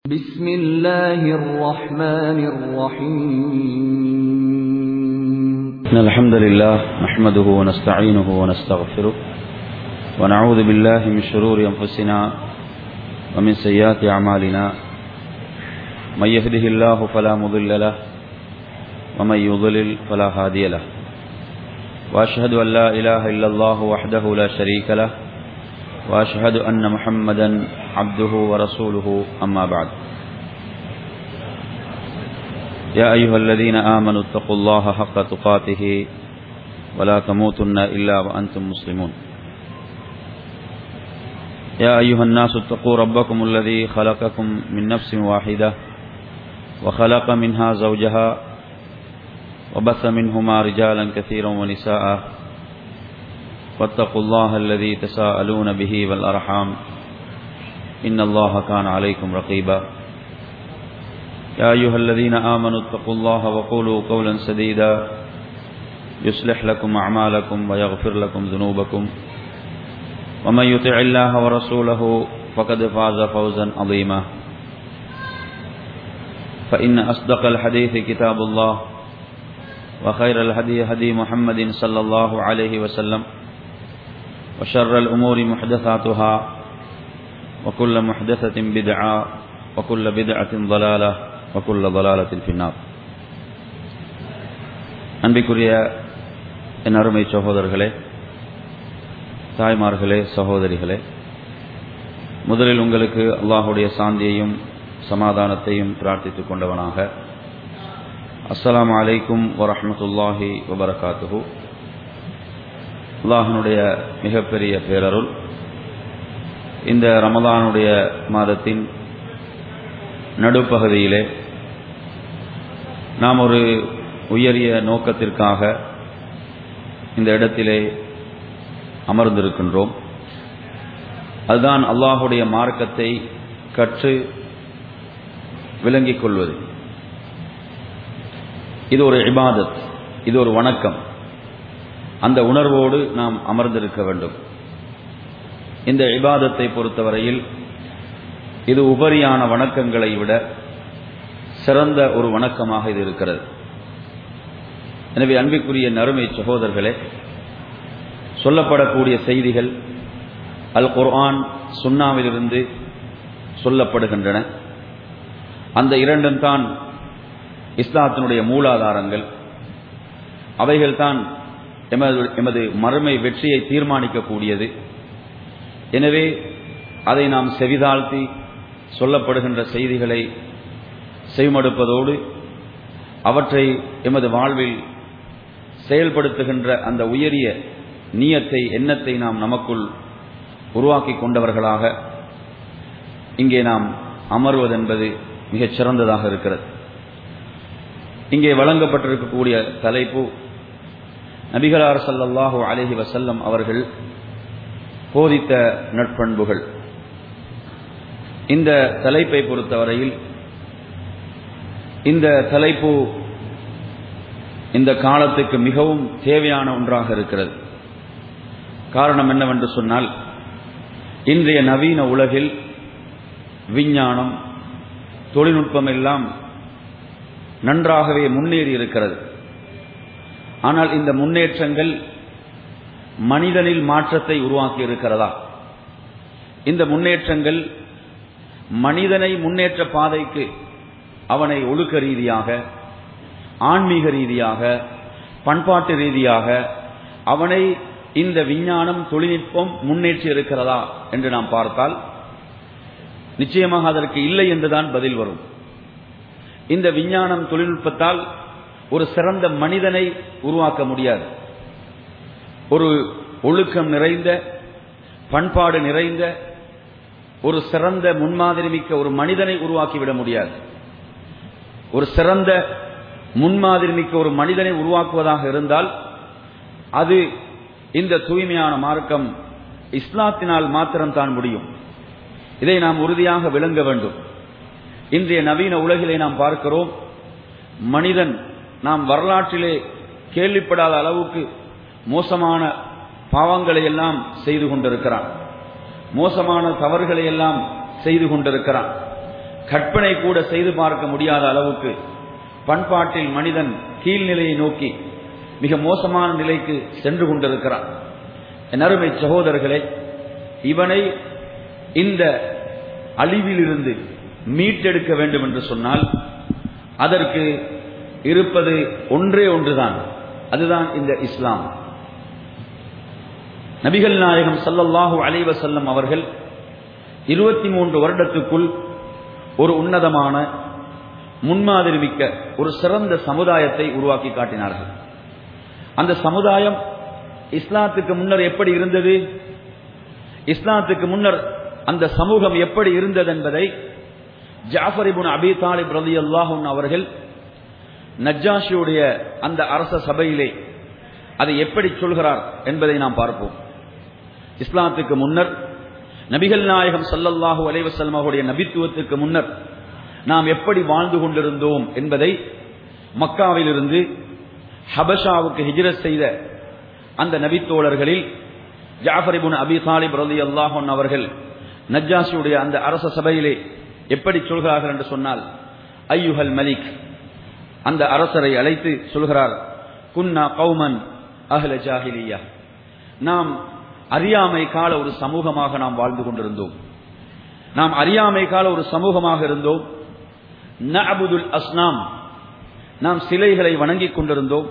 بسم الله الرحمن الرحيم إن الحمد لله نحمده ونستعينه ونستغفره ونعوذ بالله من شرور أنفسنا ومن سيئات أعمالنا من يهده الله فلا مضل له ومن يضلل فلا هادي له وأشهد أن لا إله إلا الله وحده لا شريك له وأشهد أن محمدا عبده ورسوله أما بعد يا أيها الذين آمنوا اتقوا الله حق تقاته ولا تموتن إلا وأنتم مسلمون يا أيها الناس اتقوا ربكم الذي خلقكم من نفس واحدة وخلق منها زوجها وبث منهما رجالا كثيرا ونساء واتقوا الله الذي تساءلون به والأرحام إن الله كان عليكم رقيبا يا أيها الذين آمنوا اتقوا الله وقولوا قولا سديدا يصلح لكم أعمالكم ويغفر لكم ذنوبكم ومن يطع الله ورسوله فقد فاز فوزا عظيما فإن أصدق الحديث كتاب الله وخير الهدي هدي محمد صلى الله عليه وسلم وشر الأمور محدثاتها وكل محدثة بدعة وكل بدعة ضلالة وكل ضلالة في النار அன்பிற்குரிய என் அருமை சகோதரர்களே தாய்மார்களே சகோதரிகளே முதலில் உங்களுக்கு அல்லாஹுடைய சாந்தியையும் சமாதானத்தையும் பிரார்த்தித்துக் கொண்டவனாக அஸ்ஸலாமு அலைக்கும் வரஹமத்துல்லாஹி வபரகாத்துஹு அல்லாஹனுடைய மிகப்பெரிய பேரருள் இந்த ரமதானுடைய மாதத்தின் நடுப்பகுதியிலே நாம் ஒரு உயரிய நோக்கத்திற்காக இந்த இடத்திலே அமர்ந்திருக்கின்றோம் அதுதான் அல்லாஹுடைய மார்க்கத்தை கற்று விளங்கிக் கொள்வது இது ஒரு இபாதத் இது ஒரு வணக்கம் அந்த உணர்வோடு நாம் அமர்ந்திருக்க வேண்டும் இந்த இபாதத்தை பொறுத்தவரையில் இது உபரியான வணக்கங்களை விட சிறந்த ஒரு வணக்கமாக இது இருக்கிறது எனவே அன்பிற்குரிய நறுமை சகோதரர்களே சொல்லப்படக்கூடிய செய்திகள் அல் குர்ஆன் சுன்னாவிலிருந்து சொல்லப்படுகின்றன அந்த இரண்டும் தான் இஸ்லாத்தினுடைய மூலாதாரங்கள் அவைகள்தான் எமது எமது மறுமை வெற்றியை தீர்மானிக்கக்கூடியது எனவே அதை நாம் செவிதாழ்த்தி சொல்லப்படுகின்ற செய்திகளை செய்மடுப்பதோடு அவற்றை எமது வாழ்வில் செயல்படுத்துகின்ற அந்த உயரிய நீயத்தை எண்ணத்தை நாம் நமக்குள் உருவாக்கி கொண்டவர்களாக இங்கே நாம் அமர்வதென்பது மிகச் சிறந்ததாக இருக்கிறது இங்கே வழங்கப்பட்டிருக்கக்கூடிய தலைப்பு நபிகளார் சல்லல்லாஹு அலஹி வசல்லம் அவர்கள் போதித்த நட்பண்புகள் இந்த தலைப்பை பொறுத்தவரையில் இந்த தலைப்பு இந்த காலத்துக்கு மிகவும் தேவையான ஒன்றாக இருக்கிறது காரணம் என்னவென்று சொன்னால் இன்றைய நவீன உலகில் விஞ்ஞானம் தொழில்நுட்பம் எல்லாம் நன்றாகவே முன்னேறி இருக்கிறது ஆனால் இந்த முன்னேற்றங்கள் மனிதனில் மாற்றத்தை உருவாக்கி இருக்கிறதா இந்த முன்னேற்றங்கள் மனிதனை முன்னேற்ற பாதைக்கு அவனை ஒழுக்க ரீதியாக ஆன்மீக ரீதியாக பண்பாட்டு ரீதியாக அவனை இந்த விஞ்ஞானம் தொழில்நுட்பம் முன்னேற்றி இருக்கிறதா என்று நாம் பார்த்தால் நிச்சயமாக அதற்கு இல்லை என்றுதான் பதில் வரும் இந்த விஞ்ஞானம் தொழில்நுட்பத்தால் ஒரு சிறந்த மனிதனை உருவாக்க முடியாது ஒரு ஒழுக்கம் நிறைந்த பண்பாடு நிறைந்த ஒரு சிறந்த முன்மாதிரி மிக்க ஒரு மனிதனை உருவாக்கிவிட முடியாது ஒரு சிறந்த முன்மாதிரி மிக்க ஒரு மனிதனை உருவாக்குவதாக இருந்தால் அது இந்த தூய்மையான மார்க்கம் இஸ்லாத்தினால் மாத்திரம்தான் முடியும் இதை நாம் உறுதியாக விளங்க வேண்டும் இன்றைய நவீன உலகிலே நாம் பார்க்கிறோம் மனிதன் நாம் வரலாற்றிலே கேள்விப்படாத அளவுக்கு மோசமான பாவங்களை எல்லாம் செய்து கொண்டிருக்கிறான் மோசமான தவறுகளை எல்லாம் செய்து கொண்டிருக்கிறான் கற்பனை கூட செய்து பார்க்க முடியாத அளவுக்கு பண்பாட்டில் மனிதன் கீழ்நிலையை நோக்கி மிக மோசமான நிலைக்கு சென்று கொண்டிருக்கிறான் என் அருமை சகோதரர்களே இவனை இந்த அழிவிலிருந்து மீட்டெடுக்க வேண்டும் என்று சொன்னால் அதற்கு இருப்பது ஒன்றே ஒன்றுதான் அதுதான் இந்த இஸ்லாம் நபிகள் நாயகம் சல்லல்லாஹு அலைவ செல்லம் அவர்கள் இருபத்தி மூன்று வருடத்துக்குள் ஒரு உன்னதமான முன்மாதிரி மிக்க ஒரு சிறந்த சமுதாயத்தை உருவாக்கி காட்டினார்கள் அந்த சமுதாயம் இஸ்லாத்துக்கு முன்னர் எப்படி இருந்தது இஸ்லாத்துக்கு முன்னர் அந்த சமூகம் எப்படி இருந்தது என்பதை ஜாஃபரிபுன் அபி தாலிப் ரதி அல்லாஹூன் அவர்கள் நஜ்ஜாஷியுடைய அந்த அரச சபையிலே அதை எப்படி சொல்கிறார் என்பதை நாம் பார்ப்போம் இஸ்லாத்துக்கு முன்னர் நபிகள் நாயகம் சல்லல்லாஹு அலைவசல்லம் அவருடைய நபித்துவத்துக்கு முன்னர் நாம் எப்படி வாழ்ந்து கொண்டிருந்தோம் என்பதை மக்காவிலிருந்து ஹபஷாவுக்கு ஹிஜ்ரத் செய்த அந்த நபித்தோழர்களில் ஜாஃபரிபுன் அபி தாலிப் ரதி அல்லாஹன் அவர்கள் நஜ்ஜாசியுடைய அந்த அரச சபையிலே எப்படி சொல்கிறார்கள் என்று சொன்னால் ஐயுஹல் மலிக் அந்த அரசரை அழைத்து சொல்கிறார் குன்னா கௌமன் அஹ்ல ஜாஹிலியா நாம் அறியாமை கால ஒரு சமூகமாக நாம் வாழ்ந்து கொண்டிருந்தோம் நாம் அறியாமை கால ஒரு சமூகமாக இருந்தோம் நஅபுதுல் அஸ்னாம் நாம் சிலைகளை வணங்கிக் கொண்டிருந்தோம்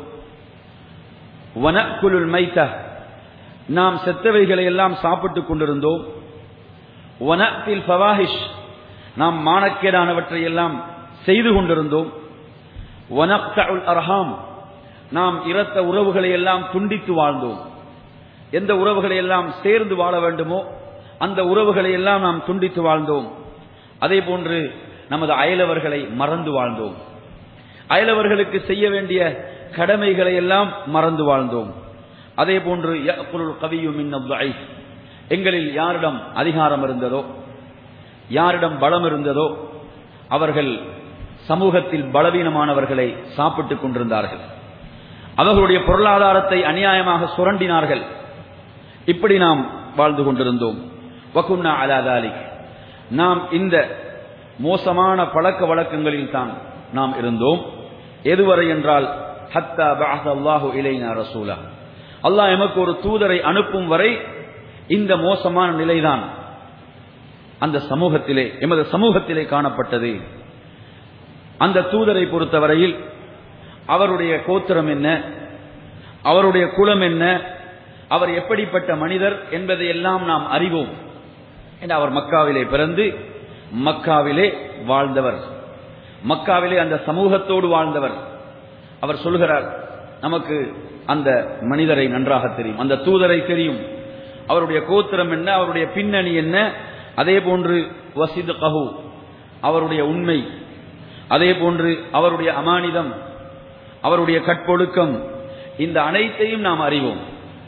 வனக்குலுல் மைத்த நாம் செத்தவைகளை எல்லாம் சாப்பிட்டுக் கொண்டிருந்தோம் வனத்தில் ஃபவாஹிஷ் நாம் மானக்கேடானவற்றை எல்லாம் செய்து கொண்டிருந்தோம் வனக்தஉல் அர்ஹாம் நாம் இரத்த உறவுகளை எல்லாம் துண்டித்து வாழ்ந்தோம் எந்த உறவுகளை எல்லாம் சேர்ந்து வாழ வேண்டுமோ அந்த உறவுகளை எல்லாம் நாம் துண்டித்து வாழ்ந்தோம் அதே போன்று நமது அயலவர்களை மறந்து வாழ்ந்தோம் அயலவர்களுக்கு செய்ய வேண்டிய கடமைகளை எல்லாம் மறந்து வாழ்ந்தோம் அதே போன்று கவியும் எங்களில் யாரிடம் அதிகாரம் இருந்ததோ யாரிடம் பலம் இருந்ததோ அவர்கள் சமூகத்தில் பலவீனமானவர்களை சாப்பிட்டுக் கொண்டிருந்தார்கள் அவர்களுடைய பொருளாதாரத்தை அநியாயமாக சுரண்டினார்கள் இப்படி நாம் வாழ்ந்து கொண்டிருந்தோம் வகுன்னா அலாதாலிக் நாம் இந்த மோசமான பழக்க வழக்கங்களில் தான் நாம் இருந்தோம் எதுவரை என்றால் ஹத்தா பஅஸ அல்லாஹு இலைனா ரசூலா அல்லாஹ் எமக்கு ஒரு தூதரை அனுப்பும் வரை இந்த மோசமான நிலைதான் அந்த சமூகத்திலே எமது சமூகத்திலே காணப்பட்டது அந்த தூதரை பொறுத்தவரையில் அவருடைய கோத்திரம் என்ன அவருடைய குலம் என்ன அவர் எப்படிப்பட்ட மனிதர் என்பதை எல்லாம் நாம் அறிவோம் என்று அவர் மக்காவிலே பிறந்து மக்காவிலே வாழ்ந்தவர் மக்காவிலே அந்த சமூகத்தோடு வாழ்ந்தவர் அவர் சொல்கிறார் நமக்கு அந்த மனிதரை நன்றாக தெரியும் அந்த தூதரை தெரியும் அவருடைய கோத்திரம் என்ன அவருடைய பின்னணி என்ன அதே போன்று வசிது கஹு அவருடைய உண்மை அதே போன்று அவருடைய அமானிதம் அவருடைய கற்பொழுக்கம் இந்த அனைத்தையும் நாம் அறிவோம்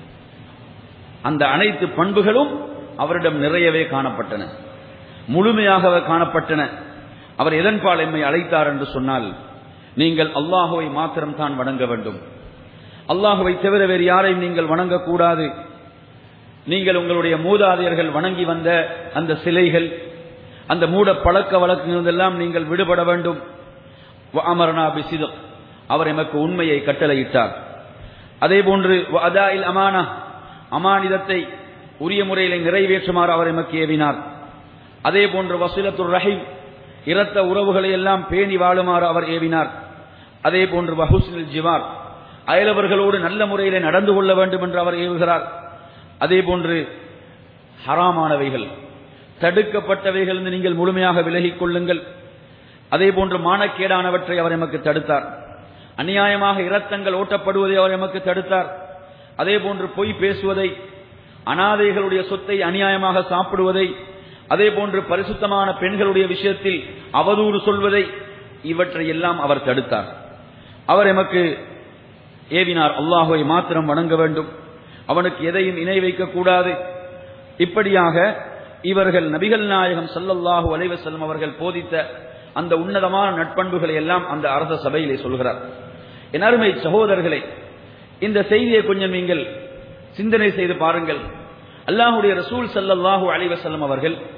அந்த அனைத்து பண்புகளும் அவரிடம் நிறையவே காணப்பட்டன முழுமையாக காணப்பட்டன அவர் எதன்பால் எம்மை அழைத்தார் என்று சொன்னால் நீங்கள் அல்லாஹுவை மாத்திரம் தான் வணங்க வேண்டும் அல்லாஹுவை தவிர வேறு யாரையும் நீங்கள் வணங்கக்கூடாது நீங்கள் உங்களுடைய மூதாதையர்கள் வணங்கி வந்த அந்த சிலைகள் அந்த மூட பழக்க வழக்கங்களெல்லாம் நீங்கள் விடுபட வேண்டும் அமர்னா பிசிதக் அவர் எமக்கு உண்மையை கட்டளையிட்டார் அதே போன்று அதாயில் அமானா அமானிதத்தை உரிய முறையில் நிறைவேற்றுமாறு அவர் எமக்கு ஏவினார் அதே போன்று வசூலத்துர் ரஹீம் இரத்த உறவுகளை எல்லாம் பேணி வாழுமாறு அவர் ஏவினார் அதே போன்று வஹூஸ்னில் ஜிவார் அயலவர்களோடு நல்ல முறையிலே நடந்து கொள்ள வேண்டும் என்று அவர் ஏவுகிறார் அதே போன்று ஹராமானவைகள் தடுக்கப்பட்டவைகள் நீங்கள் முழுமையாக விலகிக் கொள்ளுங்கள் அதே போன்று மானக்கேடானவற்றை அவர் எமக்கு தடுத்தார் அநியாயமாக இரத்தங்கள் ஓட்டப்படுவதை அவர் எமக்கு தடுத்தார் அதே போன்று பொய் பேசுவதை அனாதைகளுடைய சொத்தை அநியாயமாக சாப்பிடுவதை அதே போன்று பரிசுத்தமான பெண்களுடைய விஷயத்தில் அவதூறு சொல்வதை இவற்றை எல்லாம் அவர் தடுத்தார் அவர் எமக்கு ஏவினார் அல்லாஹுவை மாத்திரம் வணங்க வேண்டும் அவனுக்கு எதையும் இணை வைக்கக்கூடாது இப்படியாக இவர்கள் நபிகள் நாயகம் சல்லல்லாஹு அலைவசல்லம் அவர்கள் போதித்த அந்த உன்னதமான நட்பண்புகளை எல்லாம் அந்த அரச சபையிலே சொல்கிறார் என் அருமை சகோதரர்களே இந்த செய்தியை கொஞ்சம் நீங்கள் சிந்தனை செய்து பாருங்கள் அல்லாஹுடைய ரசூல் சல்லல்லாஹு அலைவசல்லம் அவர்கள்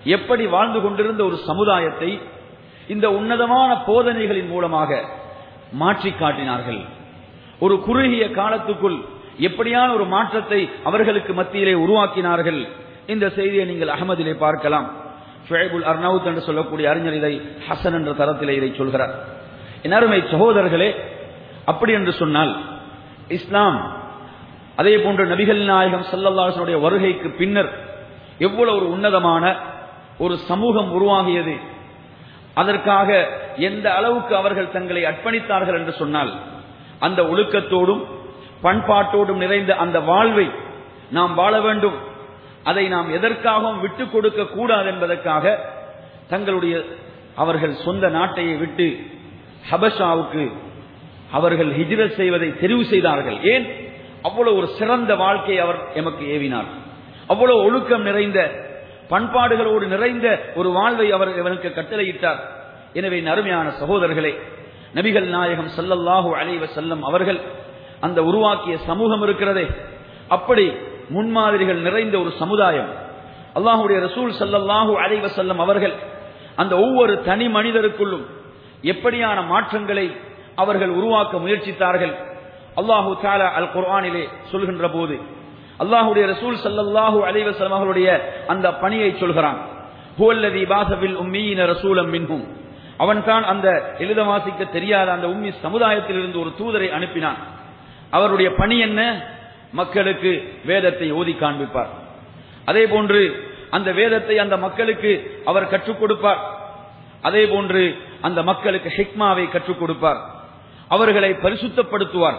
எப்படி வாழ்ந்து கொண்டிருந்த ஒரு சமுதாயத்தை இந்த உன்னதமான போதனைகளின் மூலமாக மாற்றி காட்டினார்கள் ஒரு குறுகிய காலத்துக்குள் எப்படியான ஒரு மாற்றத்தை அவர்களுக்கு மத்தியிலே உருவாக்கினார்கள் இந்த செய்தியை நீங்கள் அகமதிலே பார்க்கலாம் ஷுவைபுல் அர்னவுத் என்று சொல்லக்கூடிய அறிஞர் இதை ஹசன் என்ற தரத்திலே இதை சொல்கிறார் என் அருமை சகோதரர்களே அப்படி என்று சொன்னால் இஸ்லாம் அதே போன்று நபிகள் நாயகம் சல்லல்லாஹனுடைய வருகைக்கு பின்னர் எவ்வளவு ஒரு உன்னதமான ஒரு சமூகம் உருவாகியது அதற்காக எந்த அளவுக்கு அவர்கள் தங்களை அர்ப்பணித்தார்கள் என்று சொன்னால் அந்த ஒழுக்கத்தோடும் பண்பாட்டோடும் நிறைந்த அந்த வாழ்வை நாம் வாழ வேண்டும் அதை நாம் எதற்காகவும் விட்டுக் கொடுக்க கூடாது என்பதற்காக தங்களுடைய அவர்கள் சொந்த நாட்டையை விட்டு ஹபஷாவுக்கு அவர்கள் ஹிஜ்ரத் செய்வதை தெரிவு செய்தார்கள் ஏன் அவ்வளவு ஒரு சிறந்த வாழ்க்கையை அவர் எமக்கு ஏவினார் அவ்வளவு ஒழுக்கம் நிறைந்த பண்பாடுகளோடு நிறைந்த ஒரு வாழ்வை அவர் இவனுக்கு கட்டளையிட்டார் எனவே நறுமையான சகோதரர்களே நபிகள் நாயகம் சல்லல்லாஹு அலைவ செல்லம் அவர்கள் அந்த உருவாக்கிய சமூகம் இருக்கிறதே அப்படி முன்மாதிரிகள் நிறைந்த ஒரு சமுதாயம் அல்லாஹுடைய ரசூல் சல்லல்லாஹு அலைவ செல்லம் அவர்கள் அந்த ஒவ்வொரு தனி மனிதருக்குள்ளும் எப்படியான மாற்றங்களை அவர்கள் உருவாக்க முயற்சித்தார்கள் அல்லாஹு தாலா அல் குர்ஆனிலே சொல்கின்ற போது அல்லாஹுடைய ரசூல் சல்லல்லாஹு அலைவசலம் அவர்களுடைய அந்த பணியை சொல்கிறான் ஹுவல்லதி பாசபில் உம்மீன ரசூலம் மின்ஹும் அவன் தான் அந்த எழுத வாசிக்க தெரியாத அந்த உம்மி சமுதாயத்தில் இருந்து ஒரு தூதரை அனுப்பினான் அவருடைய பணி என்ன மக்களுக்கு வேதத்தை ஓதி காண்பிப்பார் அதே போன்று அந்த வேதத்தை அந்த மக்களுக்கு அவர் கற்றுக் கொடுப்பார் அதே போன்று அந்த மக்களுக்கு ஹிக்மாவை கற்றுக் கொடுப்பார் அவர்களை பரிசுத்தப்படுத்துவார்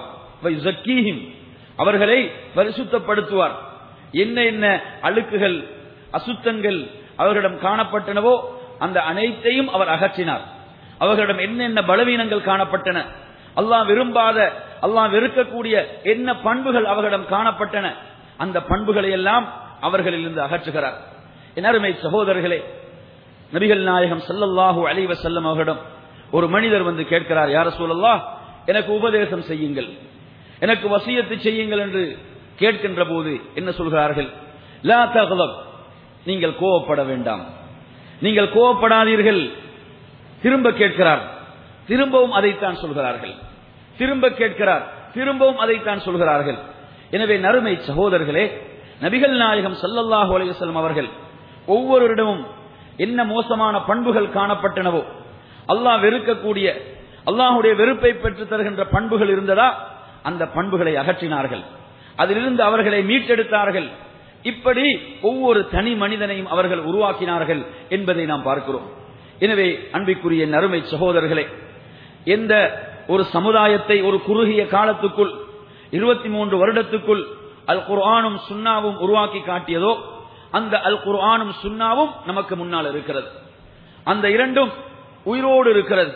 அவர்களை பரிசுத்தப்படுத்துவார் என்ன என்ன அழுக்குகள் அசுத்தங்கள் அவர்களிடம் காணப்பட்டனவோ அந்த அனைத்தையும் அவர் அகற்றினார் அவர்களிடம் என்னென்ன பலவீனங்கள் காணப்பட்டன அல்லாஹ் விரும்பாத அல்லாஹ் வெறுக்கக்கூடிய என்ன பண்புகள் அவர்களிடம் காணப்பட்டன அந்த பண்புகளை எல்லாம் அவர்களிலிருந்து அகற்றுகிறார் என் அருமை சகோதரர்களே நபிகள் நாயகம் சல்லல்லாஹு அலைவ செல்லம் அவர்களிடம் ஒரு மனிதர் வந்து கேட்கிறார் யார சூழல்லா எனக்கு உபதேசம் செய்யுங்கள் எனக்கு வசியத்து செய்யுங்கள் என்று கேட்கின்ற போது என்ன சொல்கிறார்கள் லா தகலப் நீங்கள் கோவப்பட வேண்டாம் நீங்கள் கோவப்படாதீர்கள் திரும்ப கேட்கிறார் திரும்பவும் அதைத்தான் சொல்கிறார்கள் திரும்ப கேட்கிறார் திரும்பவும் அதைத்தான் சொல்கிறார்கள் எனவே நறுமை சகோதரர்களே நபிகள் நாயகம் சல்லல்லாஹு அலைவசல்லம் அவர்கள் ஒவ்வொருவரிடமும் என்ன மோசமான பண்புகள் காணப்பட்டனவோ அல்லாஹ் வெறுக்கக்கூடிய அல்லாஹுடைய வெறுப்பை பெற்று தருகின்ற பண்புகள் இருந்ததா அந்த பண்புகளை அகற்றினார்கள் அதிலிருந்து அவர்களை மீட்டெடுத்தார்கள் இப்படி ஒவ்வொரு தனி மனிதனையும் அவர்கள் உருவாக்கினார்கள் என்பதை நாம் பார்க்கிறோம் எனவே அன்பிற்குரிய நறுமை சகோதரர்களே எந்த ஒரு சமுதாயத்தை ஒரு குறுகிய காலத்துக்குள் இருபத்தி மூன்று வருடத்துக்குள் அல் குர்ஆனும் சுன்னாவும் உருவாக்கி காட்டியதோ அந்த அல் குர்ஆனும் சுன்னாவும் நமக்கு முன்னால் இருக்கிறது அந்த இரண்டும் உயிரோடு இருக்கிறது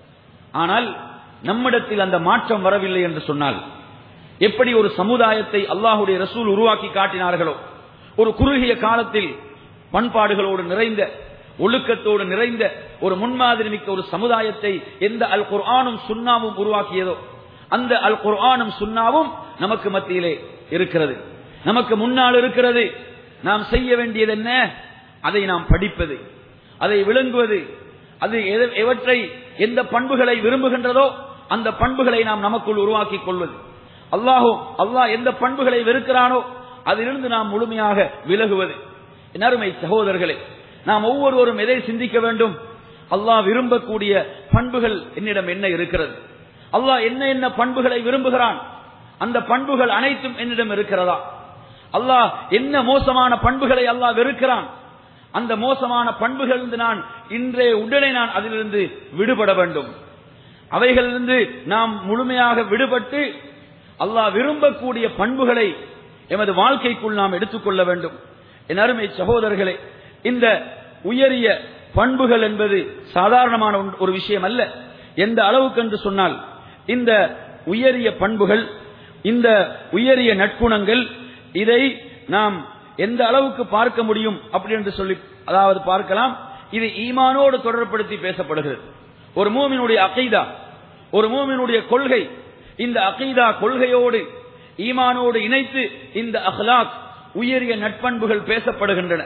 ஆனால் நம்மிடத்தில் அந்த மாற்றம் வரவில்லை என்று சொன்னால் எப்படி ஒரு சமுதாயத்தை அல்லாஹுடைய ரசூல் உருவாக்கி காட்டினார்களோ ஒரு குறுகிய காலத்தில் பண்பாடுகளோடு நிறைந்த ஒழுக்கத்தோடு நிறைந்த ஒரு முன்மாதிரி மிக்க ஒரு சமுதாயத்தை எந்த அல் குர்ஆனும் சுன்னாவும் உருவாக்கியதோ அந்த அல் குர்ஆனும் சுன்னாவும் நமக்கு மத்தியிலே இருக்கிறது நமக்கு முன்னால் இருக்கிறது நாம் செய்ய வேண்டியது என்ன அதை நாம் படிப்பது அதை விளங்குவது அது எவற்றை எந்த பண்புகளை விரும்புகின்றதோ அந்த பண்புகளை நாம் நமக்குள் உருவாக்கிக் கொள்வது அல்லாஹோ அல்லாஹ் எந்த பண்புகளை வெறுக்கிறானோ அதிலிருந்து நாம் முழுமையாக விலகுவது நறுமை சகோதரர்களே நாம் ஒவ்வொருவரும் எதை சிந்திக்க வேண்டும் அல்லாஹ் விரும்பக்கூடிய பண்புகள் என்னிடம் என்ன இருக்கிறது அல்லாஹ் என்ன என்ன பண்புகளை விரும்புகிறான் அந்த பண்புகள் அனைத்தும் என்னிடம் இருக்கிறதா அல்லாஹ் என்ன மோசமான பண்புகளை அல்லாஹ் வெறுக்கிறான் அந்த மோசமான பண்புகளிலிருந்து நான் இன்றைய உடனே நான் அதிலிருந்து விடுபட வேண்டும் அவைகளிலிருந்து நாம் முழுமையாக விடுபட்டு அல்லாஹ் விரும்பக்கூடிய பண்புகளை எமது வாழ்க்கைக்குள் நாம் எடுத்துக்கொள்ள வேண்டும் என் அருமை சகோதரர்களே இந்த உயரிய பண்புகள் என்பது சாதாரணமான ஒரு விஷயம் அல்ல எந்த அளவுக்கு என்று சொன்னால் இந்த உயரிய பண்புகள் இந்த உயரிய நட்புணங்கள் இதை நாம் எந்த அளவுக்கு பார்க்க முடியும் அப்படி என்று சொல்லி அதாவது பார்க்கலாம் இது ஈமானோடு தொடர்படுத்தி பேசப்படுகிறது ஒரு மூமினுடைய அகைதா ஒரு மூமினுடைய கொள்கை இந்த அகைதா கொள்கையோடு ஈமானோடு இணைத்து இந்த அஹ்லாக் உயரிய நட்பண்புகள் பேசப்படுகின்றன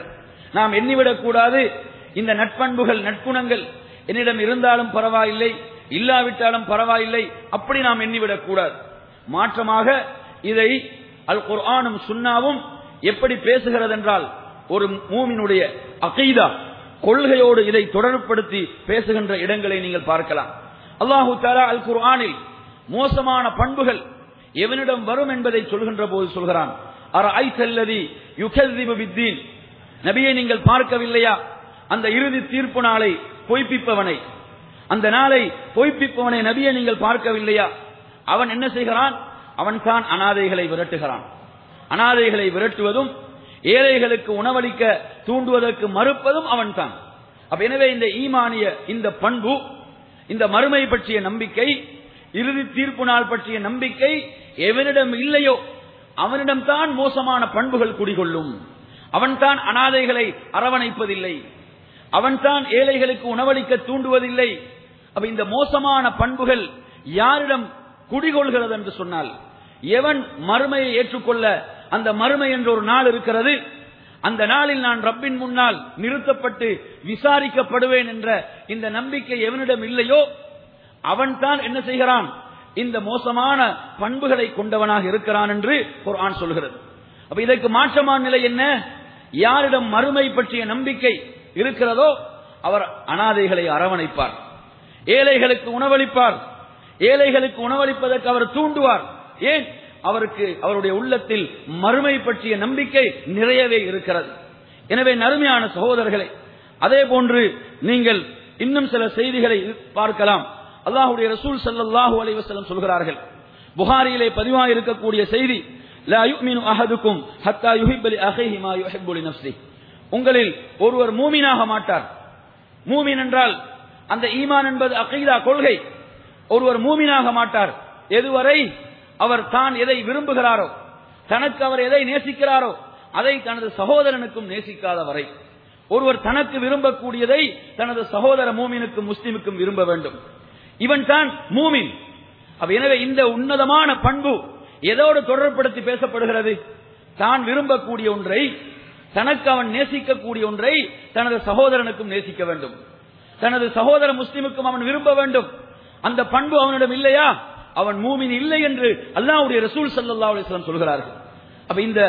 நாம் எண்ணிவிடக் கூடாது இந்த நட்பண்புகள் நட்புணங்கள் என்னிடம் இருந்தாலும் பரவாயில்லை இல்லாவிட்டாலும் பரவாயில்லை அப்படி நாம் எண்ணிவிடக் கூடாது மாற்றமாக இதை அல் குர்ஆனும் சுன்னாவும் எப்படி பேசுகிறது என்றால் ஒரு மூமினுடைய அகீதா கொள்கையோடு இதை தொடர்படுத்தி பேசுகின்ற இடங்களை நீங்கள் பார்க்கலாம் அல்லாஹு தாலா அல் குர்ஆனில் மோசமான பண்புகள் எவனிடம் வரும் என்பதை சொல்கின்ற போது சொல்கிறான் அர ஐசல்லதி யுகல்திபு பித்தீன் நபியை நீங்கள் பார்க்கவில்லையா அந்த இறுதி தீர்ப்பு நாளை பொய்ப்பிப்பவனை அந்த நாளை பொய்ப்பிப்பவனை நபியை நீங்கள் பார்க்கவில்லையா அவன் என்ன செய்கிறான் அவன் தான் அனாதைகளை விரட்டுகிறான் அனாதைகளை விரட்டுவதும் ஏழைகளுக்கு உணவளிக்க தூண்டுவதற்கு மறுப்பதும் அவன் தான் அப்ப எனவே இந்த ஈமானிய இந்த பண்பு இந்த மறுமை பற்றிய நம்பிக்கை இறுதி தீர்ப்பு நாள் பற்றிய நம்பிக்கை எவனிடம் இல்லையோ அவனிடம் தான் மோசமான பண்புகள் குடிகொள்ளும் அவன்தான் அனாதைகளை அரவணைப்பதில்லை அவன்தான் ஏழைகளுக்கு உணவளிக்க தூண்டுவதில்லை அப்ப இந்த மோசமான பண்புகள் யாரிடம் குடிகொள்கிறது என்று சொன்னால் எவன் மறுமையை ஏற்றுக்கொள்ள அந்த மறுமை என்ற ஒரு நாள் இருக்கிறது அந்த நாளில் நான் ரப்பின் முன்னால் நிறுத்தப்பட்டு விசாரிக்கப்படுவேன் என்ற இந்த நம்பிக்கை எவனிடம் இல்லையோ அவன்தான் என்ன செய்கிறான் இந்த மோசமான பண்புகளை கொண்டவனாக இருக்கிறான் என்று குர்ஆன் சொல்கிறது அப்ப இதற்கு மாற்றமான நிலை என்ன யாரிடம் மறுமை பற்றிய நம்பிக்கை இருக்கிறதோ அவர் அனாதைகளை அரவணைப்பார் ஏழைகளுக்கு உணவளிப்பார் ஏழைகளுக்கு உணவளிப்பதற்கு அவர் தூண்டுவார் ஏன் அவருக்கு அவருடைய உள்ளத்தில் மறுமை பற்றிய நம்பிக்கை நிறையவே இருக்கிறது எனவே நறுமையான சகோதரர்களே அதே போன்று நீங்கள் இன்னும் சில செய்திகளை பார்க்கலாம் அல்லாஹுடைய ரசூல் ஸல்லல்லாஹு அலைஹி வஸல்லம் சொல்கிறார்கள் புகாரியிலே பதிவாக இருக்கக்கூடிய செய்தி லா யுமினு அஹதுக்கும் ஹத்தா யுஹிப்ப லி அஹீஹி மா யுஹிப்பு லி நஃப்ஸி உங்களில் ஒருவர் மூமினாக மாட்டார் மூமின் என்றால் அந்த ஈமான் என்பது அகீதா கொள்கை ஒருவர் மூமினாக மாட்டார் எதுவரை அவர் தான் எதை விரும்புகிறாரோ தனக்கு அவர் எதை நேசிக்கிறாரோ அதை தனது சகோதரனுக்கும் நேசிக்காத வரை ஒருவர் தனக்கு விரும்பக்கூடியதை தனது சகோதர மூமினுக்கும் முஸ்லிமுக்கும் விரும்ப வேண்டும் இவன் தான் மூமின் அப்ப எனவே இந்த உன்னதமான பண்பு எதோடு தொடர்படுத்தி பேசப்படுகிறது தான் விரும்பக்கூடிய ஒன்றை தனக்கு அவன் நேசிக்கக்கூடிய ஒன்றை தனது சகோதரனுக்கும் நேசிக்க வேண்டும் தனது சகோதர முஸ்லிமுக்கும் அவன் விரும்ப வேண்டும் அந்த பண்பு அவனிடம் இல்லையா அவன் மூமின் இல்லை என்று அல்லாஹ்வுடைய ரசூல் ஸல்லல்லாஹு அலைஹி வஸல்லம் சொல்கிறார்கள் அப்ப இந்த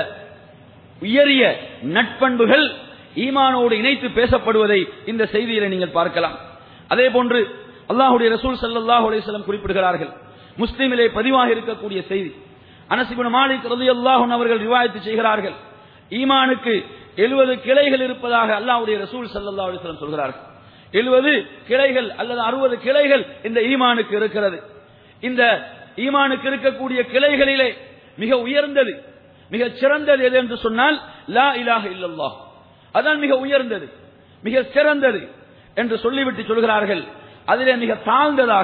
உயரிய நட்பண்புகள் ஈமானோடு இணைத்து பேசப்படுவதை இந்த செய்தியில நீங்கள் பார்க்கலாம் அதே போன்று அல்லாஹ்வுடைய ரசூல் ஸல்லல்லாஹு அலைஹி வஸல்லம் குறிப்பிடுகிறார்கள் முஸ்லிமிலே பதிவாக இருக்கக்கூடிய செய்தி அனஸ் இப்னு மாலிக் ரலியல்லாஹு அன்ஹு அவர்கள் ரிவாயத்து செய்கிறார்கள் ஈமானுக்கு எழுபது கிளைகள் இருப்பதாக அல்லாஹ்வுடைய ரசூல் ஸல்லல்லாஹு அலைஹி வஸல்லம் சொல்கிறார்கள் எழுபது கிளைகள் அல்லது அறுபது கிளைகள் இந்த ஈமானுக்கு இருக்கிறது இந்த ஈமானுக்கு இருக்கக்கூடிய கிளைகளிலே மிக உயர்ந்தது மிக சிறந்தது எது என்று சொன்னால் லா இலாஹ இல்லல்லாஹ் அதான் மிக உயர்ந்தது மிக சிறந்தது என்று சொல்லிவிட்டு சொல்கிறார்கள் அதிலே மிக தாழ்ந்ததாக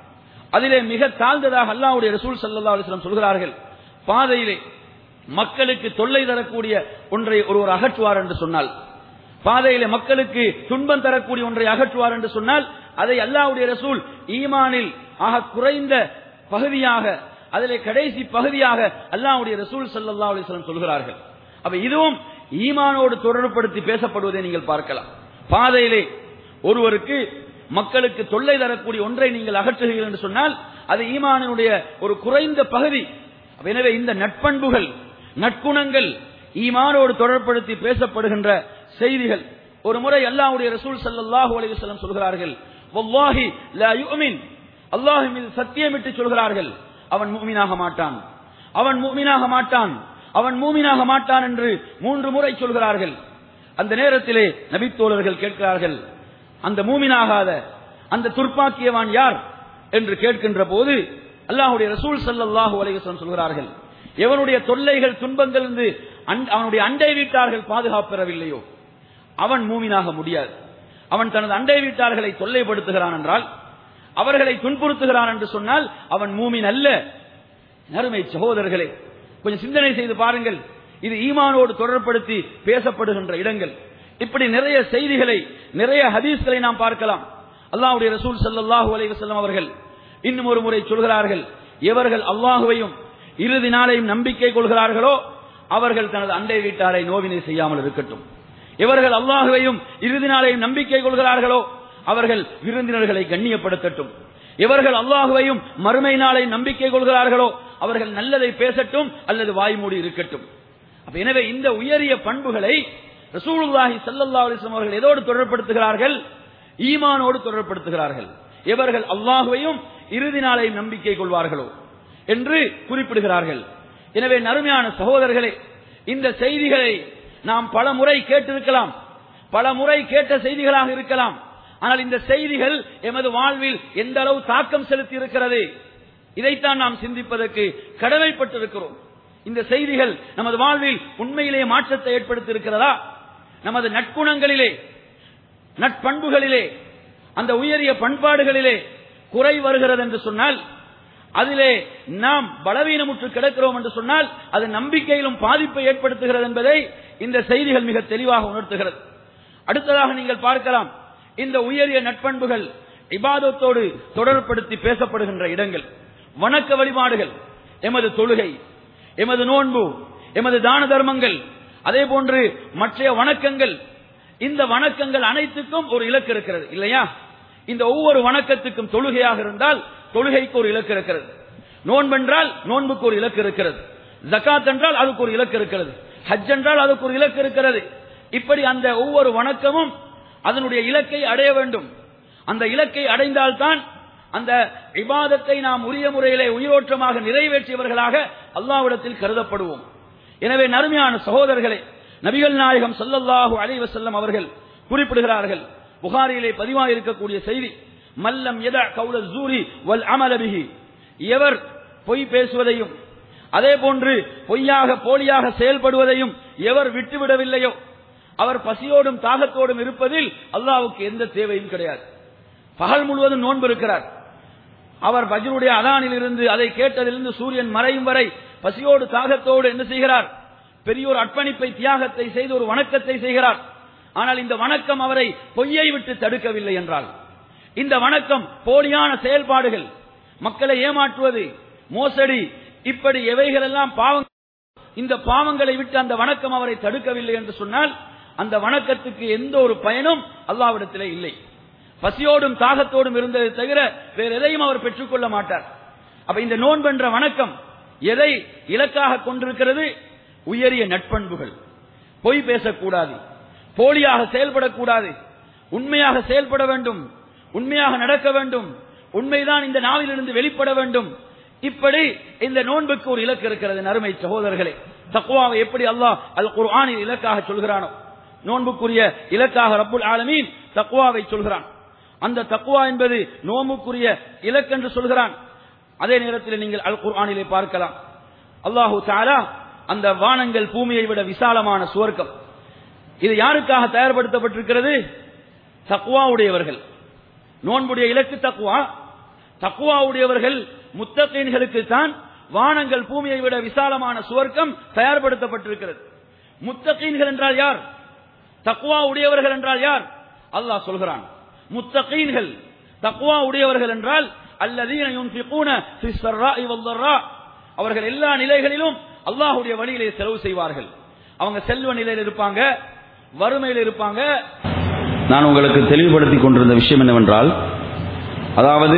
அதிலே மிக தாழ்ந்ததாக அல்லாஹ்வுடைய ரசூல் ஸல்லல்லாஹு அலைஹி வஸல்லம் சொல்கிறார்கள் பாதையிலே மக்களுக்கு தொல்லை தரக்கூடிய ஒன்றை ஒருவர் அகற்றுவார் என்று சொன்னால் பாதையிலே மக்களுக்கு துன்பம் தரக்கூடிய ஒன்றை அகற்றுவார் என்று சொன்னால் அதை அல்லாஹ்வுடைய ரசூல் ஈமானில் ஆக குறைந்த பகுதியாக அதிலே கடைசி பகுதியாக அல்லாஹ்வுடைய ரசூல் ஸல்லல்லாஹு அலைஹி வஸல்லம் சொல்கிறார்கள் அப்ப இதுவும் ஈமானோடு தொடர்புபடுத்தி பேசப்படுவதை நீங்கள் பார்க்கலாம் பாதையிலே ஒருவருக்கு மக்களுக்கு தொல்லை தரக்கூடிய ஒன்றை நீங்கள் அகற்றுகிறீர்கள் என்று சொன்னால் அது ஈமானினுடைய ஒரு குறைந்த பகுதி அப்ப எனவே இந்த நட்பண்புகள் நற்குணங்கள் ஈமானோடு தொடர்படுத்தி பேசப்படுகின்ற செய்திகள் ஒரு முறை அல்லாஹ்வுடைய ரசூல் ஸல்லல்லாஹு அலைஹி வஸல்லம் சொல்கிறார்கள் வல்லாஹி லா யுமின் அல்லாஹ் மீது சத்தியமிட்டு சொல்கிறார்கள் அவன் மூமினாக மாட்டான் அவன் மூமினாக மாட்டான் அவன் மூமினாக மாட்டான் என்று மூன்று முறை சொல்கிறார்கள் அந்த நேரத்திலே நபித்தோழர்கள் கேட்கிறார்கள் அந்த மூமினாகாத அந்த துர்ப்பாக்கியவான் யார் என்று கேட்கின்ற போது அல்லாஹுடைய ரசூல் ஸல்லல்லாஹு அலைஹி வஸல்லம் சொல்கிறார்கள் எவனுடைய தொல்லைகள் துன்பங்கள் இருந்து அன்- அவனுடைய அண்டை வீட்டார்கள் பாதுகாப்பு பெறவில்லையோ அவன் மூமினாக முடியாது அவன் தனது அண்டை வீட்டார்களை தொல்லைப்படுத்துகிறான் என்றால் அவர்களை துன்புறுத்துகிறான் என்று சொன்னால் அவன் மூமின் அல்ல நறுமை சகோதரர்களே கொஞ்சம் சிந்தனை செய்து பாருங்கள் இது ஈமானோடு தொடர்படுத்தி பேசப்படுகின்ற இடங்கள் இப்படி நிறைய செய்திகளை நிறைய ஹதீஸ்களை நாம் பார்க்கலாம் அல்லாஹ்வுடைய ரசூல் ஸல்லல்லாஹு அலைஹி வஸல்லம் அவர்கள் இன்னும் ஒரு முறை சொல்கிறார்கள் எவர்கள் அல்லாஹுவையும் இறுதி நாளையும் நம்பிக்கை கொள்கிறார்களோ அவர்கள் தனது அண்டை வீட்டாரை நோவினை செய்யாமல் இருக்கட்டும் எவர்கள் அல்லாஹுவையும் இறுதி நாளையும் நம்பிக்கை கொள்கிறார்களோ அவர்கள் விருந்தினர்களை கண்ணியப்படுத்தட்டும் எவர்கள் அல்லாஹுவையும் மறுமை நாளை நம்பிக்கை கொள்கிறார்களோ அவர்கள் நல்லதை பேசட்டும் அல்லது வாய்மூடி இருக்கட்டும் அப்ப எனவே இந்த உயரிய பண்புகளை ரசூலுல்லாஹி ஸல்லல்லாஹு அலைஹி வஸல்லம் அவர்கள் எதோடு தொடர்படுத்துகிறார்கள் ஈமானோடு தொடர்படுத்துகிறார்கள் எவர்கள் அல்லாஹுவையும் இறுதி நாளை நம்பிக்கை கொள்வார்களோ என்று குறிப்பிடுகிறார்கள் எனவே நறுமையான சகோதரர்களே இந்த செய்திகளை நாம் பல முறை கேட்டிருக்கலாம் பல முறை கேட்ட செய்திகளாக இருக்கலாம் ஆனால் இந்த செய்திகள் எமது வாழ்வில் எந்த அளவு தாக்கம் செலுத்தி இருக்கிறது இதைத்தான் நாம் சிந்திப்பதற்கு கடமைப்பட்டிருக்கிறோம் இந்த செய்திகள் நமது வாழ்வில் உண்மையிலேயே மாற்றத்தை ஏற்படுத்தி இருக்கிறதா நமது நட்புணங்களிலே நட்பண்புகளிலே அந்த உயரிய பண்பாடுகளிலே குறை வருகிறது என்று சொன்னால் அதிலே நாம் பலவீனமுற்று கிடக்கிறோம் என்று சொன்னால் அது நம்பிக்கையிலும் பாதிப்பை ஏற்படுத்துகிறது என்பதை இந்த செய்திகள் மிக தெளிவாக உணர்த்துகிறது அடுத்ததாக நீங்கள் பார்க்கலாம் இந்த உயரிய நட்பண்புகள் இபாதத்தோடு தொடர்படுத்தி பேசப்படுகின்ற இடங்கள் வணக்க வழிபாடுகள் எமது தொழுகை எமது நோன்பு எமது தான தர்மங்கள் அதே போன்று மற்ற வணக்கங்கள் இந்த வணக்கங்கள் அனைத்துக்கும் ஒரு இலக்கு இருக்கிறது இல்லையா இந்த ஒவ்வொரு வணக்கத்துக்கும் தொழுகையாக இருந்தால் தொழுகைக்கு ஒரு இலக்கு இருக்கிறது நோன்பென்றால் நோன்புக்கு ஒரு இலக்கு இருக்கிறது ஜக்காத் என்றால் அதுக்கு ஒரு இலக்கு இருக்கிறது ஹஜ் என்றால் அதுக்கு ஒரு இலக்கு இருக்கிறது இப்படி அந்த ஒவ்வொரு வணக்கமும் அதனுடைய இலக்கை அடைய வேண்டும் அந்த இலக்கை அடைந்தால்தான் அந்த இபாதத்தை நாம் உரிய முறையிலே உயிரோற்றமாக நிறைவேற்றியவர்களாக அல்லாவிடத்தில் கருதப்படுவோம் எனவே நறுமையான சகோதரர்களே நபிகள் நாயகம் ஸல்லல்லாஹு அலைஹி வஸல்லம் அவர்கள் குறிப்பிடுகிறார்கள் புகாரியிலே பதிவாக இருக்கக்கூடிய செய்தி மல்லம் எத கவுல ஜூரி வல் அமல பிஹி எவர் பொய் பேசுவதையும் அதே போன்று பொய்யாக போலியாக செயல்படுவதையும் எவர் விட்டுவிடவில்லையோ அவர் பசியோடும் தாகத்தோடும் இருப்பதில் அல்லாவுக்கு எந்த தேவையும் கிடையாது பகல் முழுவதும் நோன்பு இருக்கிறார் அவர் பஜ்ருடைய அதானில் இருந்து அதை கேட்டதிலிருந்து சூரியன் மறையும் வரை பசியோடு தாகத்தோடு என்ன செய்கிறார் பெரியோர் அர்ப்பணிப்பை தியாகத்தை செய்து ஒரு வணக்கத்தை செய்கிறார் ஆனால் இந்த வணக்கம் அவரை பொய்யை விட்டு தடுக்கவில்லை என்றால் இந்த வணக்கம் போலியான செயல்பாடுகள் மக்களை ஏமாற்றுவது மோசடி இப்படி எவைகளெல்லாம் பாவம் இந்த பாவங்களை விட்டு அந்த வணக்கம் அவரை தடுக்கவில்லை என்று சொன்னால் அந்த வணக்கத்துக்கு எந்த ஒரு பயனும் அல்லாவிடத்திலே இல்லை பசியோடும் தாகத்தோடும் இருந்ததை தவிர வேற எதையும் அவர் பெற்றுக்கொள்ள மாட்டார் அப்ப இந்த நோன்பென்ற வணக்கம் எதை இலக்காக கொண்டிருக்கிறது உயரிய நட்பண்புகள் பொய் பேசக்கூடாது போலியாக செயல்படக்கூடாது உண்மையாக செயல்பட வேண்டும் உண்மையாக நடக்க வேண்டும் உண்மைதான் இந்த நாவிலிருந்து வெளிப்பட வேண்டும் இப்படி இந்த நோன்புக்கு ஒரு இலக்கு இருக்கிறது நறுமை சகோதரர்களே தக்குவாவை எப்படி அல்லாஹ் அல் குர்ஆனில் இலக்காக சொல்கிறானோ நோன்புக்குரிய இலக்காக ரப்புல் ஆலமீன் தக்குவாவை சொல்கிறான் அந்த தக்குவா என்பது நோம்புக்குரிய இலக்கு என்று சொல்கிறான் அதே நேரத்தில் நீங்கள் அல் குர்ஆனிலே பார்க்கலாம் அல்லாஹு தாலா அந்த வானங்கள் பூமியை விட விசாலமான சுவர்க்கம் இது யாருக்காக தயார்படுத்தப்பட்டிருக்கிறது தக்குவா உடையவர்கள் நோன்புடைய இலக்கு தக்குவா தக்குவா உடையவர்கள் முத்தகீன்களுக்கு தான் வானங்கள் பூமியை விட விசாலமான சுவர்க்கம் தயார்படுத்தப்பட்டிருக்கிறது முத்தகீன்கள் என்றால் யார் தக்குவா உடையவர்கள் என்றால் யார் அல்லாஹ் சொல்கிறான் முத்தகீன்கள் தக்குவா உடையவர்கள் என்றால் அல்லதீன யுன்ஃபிகூன ஃபிஸ் ஸர்ராஇ வல் அவர்கள் எல்லா நிலைகளிலும் அல்லாஹ்வுடைய வழியிலே செலவு செய்வார்கள் அவங்க செல்வ நிலையில் இருப்பாங்க வறுமையில் இருப்பாங்க நான் உங்களுக்கு தெளிவுபடுத்திக் கொண்டிருந்த விஷயம் என்னவென்றால் அதாவது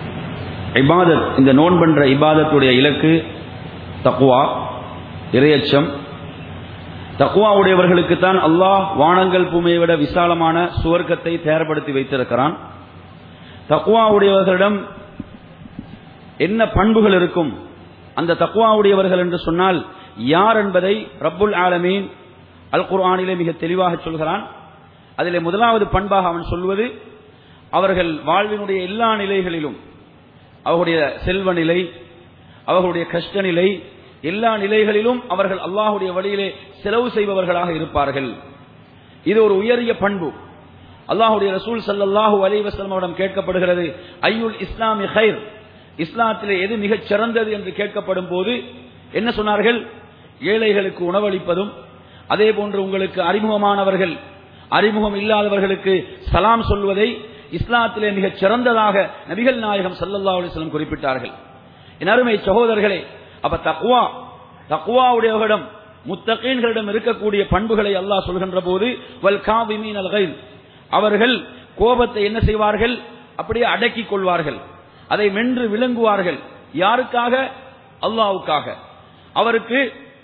இபாதத் இந்த நோன்பென்ற இபாதத்துடைய இலக்கு தக்குவா இரையச்சம் தக்குவா உடையவர்களுக்கு தான் அல்லாஹ் வானங்கள் பூமியை விட விசாலமான சுவர்க்கத்தை தயார்படுத்தி வைத்திருக்கிறான் தக்குவா உடையவர்களிடம் என்ன பண்புகள் இருக்கும் அந்த தக்குவா உடையவர்கள் என்று சொன்னால் யார் என்பதை ரப்புல் ஆலமீன் அல் குர்ஆனிலே மிக தெளிவாக சொல்கிறான் அதிலே முதலாவது பண்பாக அவன் சொல்வது அவர்கள் வாழ்வினுடைய எல்லா நிலைகளிலும் அவர்களுடைய செல்வ நிலை அவர்களுடைய கஷ்ட நிலை எல்லா நிலைகளிலும் அவர்கள் அல்லாஹுடைய வழியிலே செலவு செய்பவர்களாக இருப்பார்கள் இது ஒரு உயரிய பண்பு அல்லாஹுடைய ரசூல் சல்லல்லாஹு அலைஹி வஸல்லம் அவரிடம் கேட்கப்படுகிறது ஐயுல் இஸ்லாமி ஹைர் இஸ்லாத்திலே எது மிகச் சிறந்தது என்று கேட்கப்படும் போது என்ன சொன்னார்கள் ஏழைகளுக்கு உணவளிப்பதும் அதே போன்று உங்களுக்கு அறிமுகமானவர்கள் அறிமுகம் இல்லாதவர்களுக்கு சலாம் சொல்வதை இஸ்லாத்திலே மிகச் சிறந்ததாக நபிகள் நாயகம் சல்லல்லா அலிஸ்லம் குறிப்பிட்டார்கள் என் அருமை சகோதரர்களே அப்ப தக்குவா தக்குவாவுடையவரிடம் முத்தகீன்களிடம் இருக்கக்கூடிய பண்புகளை அல்லாஹ் சொல்கின்ற போது வல் காவிமீன் அல் கைல் அவர்கள் கோபத்தை என்ன செய்வார்கள் அப்படியே அடக்கிக் கொள்வார்கள் அதை மென்று விளங்குவார்கள் யாருக்காக அல்லாவுக்காக அவருக்கு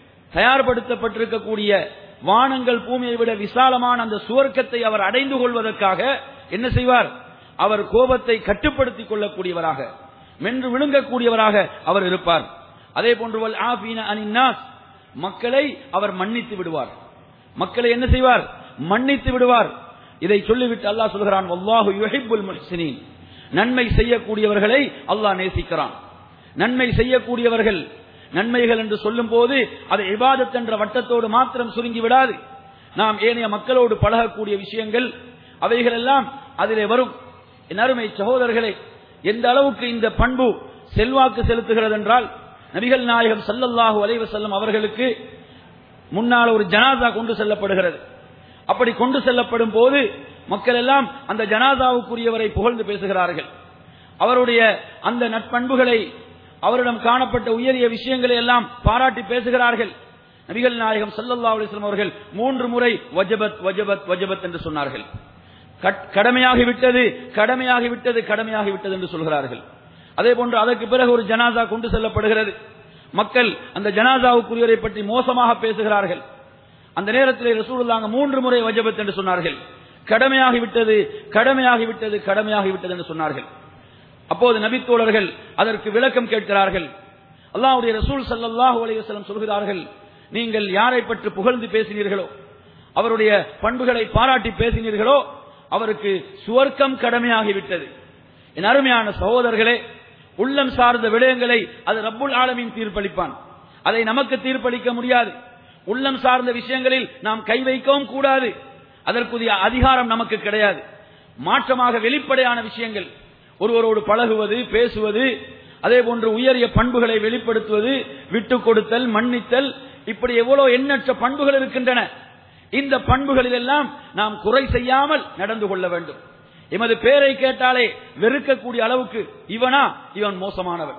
தயார்படுத்தப்பட்டிருக்கக்கூடிய வானங்கள் பூமியை விட விசாலமான அந்த சுவர்க்கத்தை அவர் அடைந்து கொள்வதற்காக என்ன செய்வார் அவர் கோபத்தை கட்டுப்படுத்திக் கொள்ளக்கூடியவராக மென்று விழுங்கக்கூடியவராக அவர் இருப்பார் அதே போன்று வல் ஆஃபீன அனின்னாஸ் மக்களை அவர் மன்னித்து விடுவார் மக்களை என்ன செய்வார் மன்னித்து விடுவார் இதை சொல்லிவிட்டு அல்லாஹ் சொல்கிறான் வல்லாஹு யுஹிப்புல் முஹ்சினீன் நன்மை செய்யக்கூடியவர்களை அல்லாஹ் நேசிக்கிறான் நன்மை செய்யக்கூடியவர்கள் நன்மைகள் என்று சொல்லும் போது அது இபாதத் என்ற வட்டத்தோடு மாத்திரம் சுருங்கி விடாது நாம் ஏனைய மக்களோடு பழகக்கூடிய விஷயங்கள் அவைகளெல்லாம் அதிலே வரும் என் அருமை சகோதரர்களே எந்த அளவுக்கு இந்த பண்பு செல்வாக்கு செலுத்துகிறது என்றால் நபிகள் நாயகம் சல்லல்லாஹு அலைவ செல்லும் அவர்களுக்கு முன்னால் ஒரு ஜனாதா கொண்டு செல்லப்படுகிறது அப்படி கொண்டு செல்லப்படும் போது மக்கள் எல்லாம் அந்த ஜனாதாவுக்குரியவரை புகழ்ந்து பேசுகிறார்கள் அவருடைய அந்த நட்பண்புகளை அவரிடம் காணப்பட்ட உயரிய விஷயங்களை எல்லாம் பாராட்டி பேசுகிறார்கள் நபிகள் நாயகம் சல்லல்லா அலிஸ்லாம் அவர்கள் மூன்று முறை வஜபத் வஜபத் வஜபத் என்று சொன்னார்கள் கடமையாகிவிட்டது கடமையாகிவிட்டது கடமையாகிவிட்டது என்று சொல்கிறார்கள் அதே போன்று அதற்கு பிறகு ஒரு ஜனாதா கொண்டு செல்லப்படுகிறது மக்கள் அந்த ஜனாதாவுக்குரியவரை பற்றி மோசமாக பேசுகிறார்கள் அந்த நேரத்தில் ரசூலுல்லாங்க மூன்று முறை வஜபத் என்று சொன்னார்கள் கடமையாகிவிட்டது கடமையாகிவிட்டது கடமையாகிவிட்டது என்று சொன்னார்கள் அப்போது நபித்தோழர்கள் அதற்கு விளக்கம் கேட்கிறார்கள் அல்லாஹ்வுடைய ரசூல் ஸல்லல்லாஹு அலைஹி வஸல்லம் சொல்கிறார்கள் நீங்கள் யாரை பற்றி புகழ்ந்து பேசினீர்களோ அவருடைய பண்புகளை பாராட்டி பேசினீர்களோ அவருக்கு சுவர்க்கம் கடமையாகிவிட்டது என் அருமையான சகோதரர்களே உள்ளம் சார்ந்த விடயங்களை அது ரப்புல் ஆலமின் தீர்ப்பளிப்பான் அதை நமக்கு தீர்ப்பளிக்க முடியாது உள்ளம் சார்ந்த விஷயங்களில் நாம் கை வைக்கவும் கூடாது அதற்குரிய அதிகாரம் நமக்கு கிடையாது மாற்றமாக வெளிப்படையான விஷயங்கள் ஒருவரோடு பழகுவது பேசுவது அதே போன்று உயரிய பண்புகளை வெளிப்படுத்துவது விட்டு கொடுத்தல் மன்னித்தல் இப்படி எவ்வளவு எண்ணற்ற பண்புகள் இருக்கின்றன இந்த பண்புகளில் எல்லாம் நாம் குறை செய்யாமல் நடந்து கொள்ள வேண்டும் எமது பேரை கேட்டாலே வெறுக்கக்கூடிய அளவுக்கு இவனா இவன் மோசமானவன்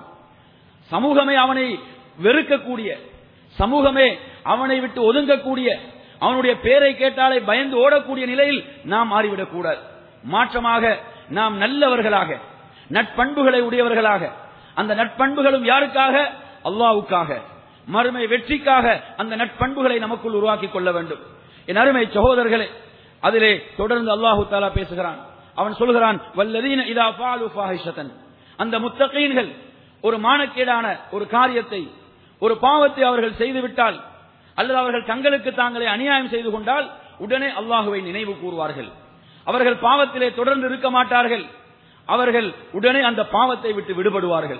சமூகமே அவனை வெறுக்கக்கூடிய சமூகமே அவனை விட்டு ஒதுங்கக்கூடிய அவனுடைய பேரை கேட்டாலே பயந்து ஓடக்கூடிய நிலையில் நாம் மாறிவிடக் கூடாது மாற்றமாக நாம் நல்லவர்களாக நட்பண்புகளை உடையவர்களாக அந்த நட்பண்புகளும் யாருக்காக அல்லாவுக்காக மறுமை வெற்றிக்காக அந்த நட்பண்புகளை நமக்குள் உருவாக்கிக் கொள்ள வேண்டும் என் அருமை சகோதரர்களே அதிலே தொடர்ந்து அல்லாஹு தாலா பேசுகிறான் அவன் சொல்கிறான் வல்லதீன இதா ஃபாலு ஃபாஹிஷத்தன் அந்த முத்தகீன்கள் ஒரு மானக்கேடான ஒரு காரியத்தை ஒரு பாவத்தை அவர்கள் செய்துவிட்டால் அல்லது அவர்கள் தங்களுக்கு தாங்களே அநியாயம் செய்து கொண்டால் உடனே அல்லாஹுவை நினைவு கூறுவார்கள் அவர்கள் பாவத்திலே தொடர்ந்து இருக்க மாட்டார்கள் அவர்கள் உடனே அந்த பாவத்தை விட்டு விடுபடுவார்கள்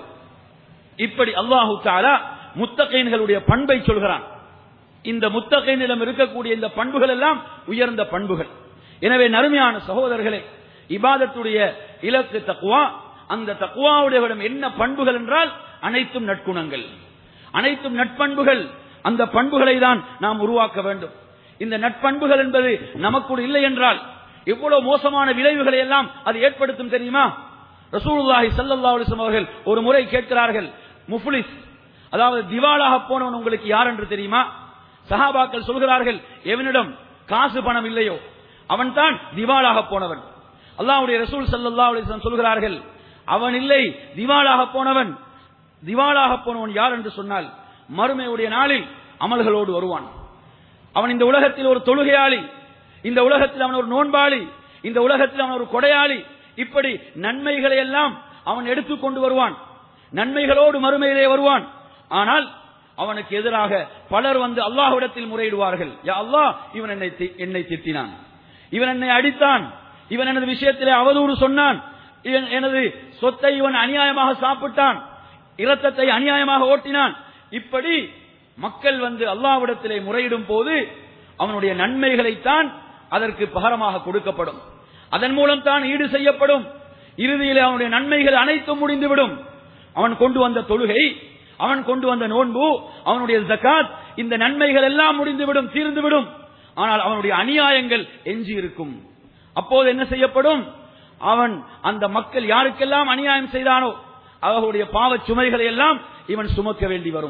இப்படி அல்லாஹு தாலா முத்தகைன்களுடைய பண்பை சொல்கிறான் இந்த முத்தகைனிடம் இருக்கக்கூடிய இந்த பண்புகள் எல்லாம் உயர்ந்த பண்புகள் எனவே நறுமையான சகோதரர்களே இபாதத்துடைய இலக்கு தக்குவா அந்த தக்குவாவுடையவிடம் என்ன பண்புகள் என்றால் அனைத்தும் நற்குணங்கள் அனைத்தும் நட்பண்புகள் அந்த பண்புகளை தான் நாம் உருவாக்க வேண்டும் இந்த நட்பண்புகள் என்பது நமக்குள் இல்லை என்றால் எவ்வளவு மோசமான விளைவுகளை எல்லாம் அது ஏற்படுத்தும் தெரியுமா ரசூலுல்லாஹி ஸல்லல்லாஹு அலைஹி வஸல்லம் அவர்கள் ஒரு முறை கேட்கிறார்கள் முஃப்லிஸ் அதாவது திவாலாக போனவன் உங்களுக்கு யார் என்று தெரியுமா சஹாபாக்கள் சொல்கிறார்கள் எவனிடம் காசு பணம் இல்லையோ அவன்தான் திவாலாக போனவன் அல்லாஹ்வுடைய ரசூல் ஸல்லல்லாஹு அலைஹி வஸல்லம் சொல்கிறார்கள் அவன் இல்லை திவாலாக போனவன் திவாலாக போனவன் யார் என்று சொன்னால் மறுமையுடைய நாளில் அமல்களோடு வருவான் அவன் இந்த உலகத்தில் ஒரு தொழுகையாளி இந்த உலகத்தில் அவன் ஒரு நோன்பாளி இந்த உலகத்தில் அவன் ஒரு கொடையாளி இப்படி நன்மைகளை எல்லாம் அவன் எடுத்துக்கொண்டு வருவான் நன்மைகளோடு மறுமையிலே வருவான் ஆனால் அவனுக்கு எதிராக பலர் வந்து அல்லாஹ்விடத்தில் முறையிடுவார்கள் யா அல்லாஹ் இவன் என்னை தி- என்னை திட்டினான் இவன் என்னை அடித்தான் இவன் எனது விஷயத்திலே அவதூறு சொன்னான் இவன் எனது சொத்தை இவன் அநியாயமாக சாப்பிட்டான் இரத்தத்தை அநியாயமாக ஓட்டினான் இப்படி மக்கள் வந்து அல்லாஹ்விடத்திலே முறையிடும் போது அவனுடைய நன்மைகளைத்தான் அதற்கு பகரமாக கொடுக்கப்படும் அதன் மூலம் தான் ஈடு செய்யப்படும் இறுதியில் அவனுடைய நன்மைகள் அனைத்தும் முடிந்துவிடும் அவன் கொண்டு வந்த தொழுகை அவன் கொண்டு வந்த நோன்பு அவனுடைய ஜகாத் இந்த நன்மைகள் எல்லாம் முடிந்துவிடும் தீர்ந்துவிடும் ஆனால் அவனுடைய அநியாயங்கள் எஞ்சி இருக்கும் அப்போது என்ன செய்யப்படும் அவன் அந்த மக்கள் யாருக்கெல்லாம் அநியாயம் செய்தானோ அவர்களுடைய பாவச் சுமைகளை எல்லாம் இவன் சுமக்க வேண்டி வரும்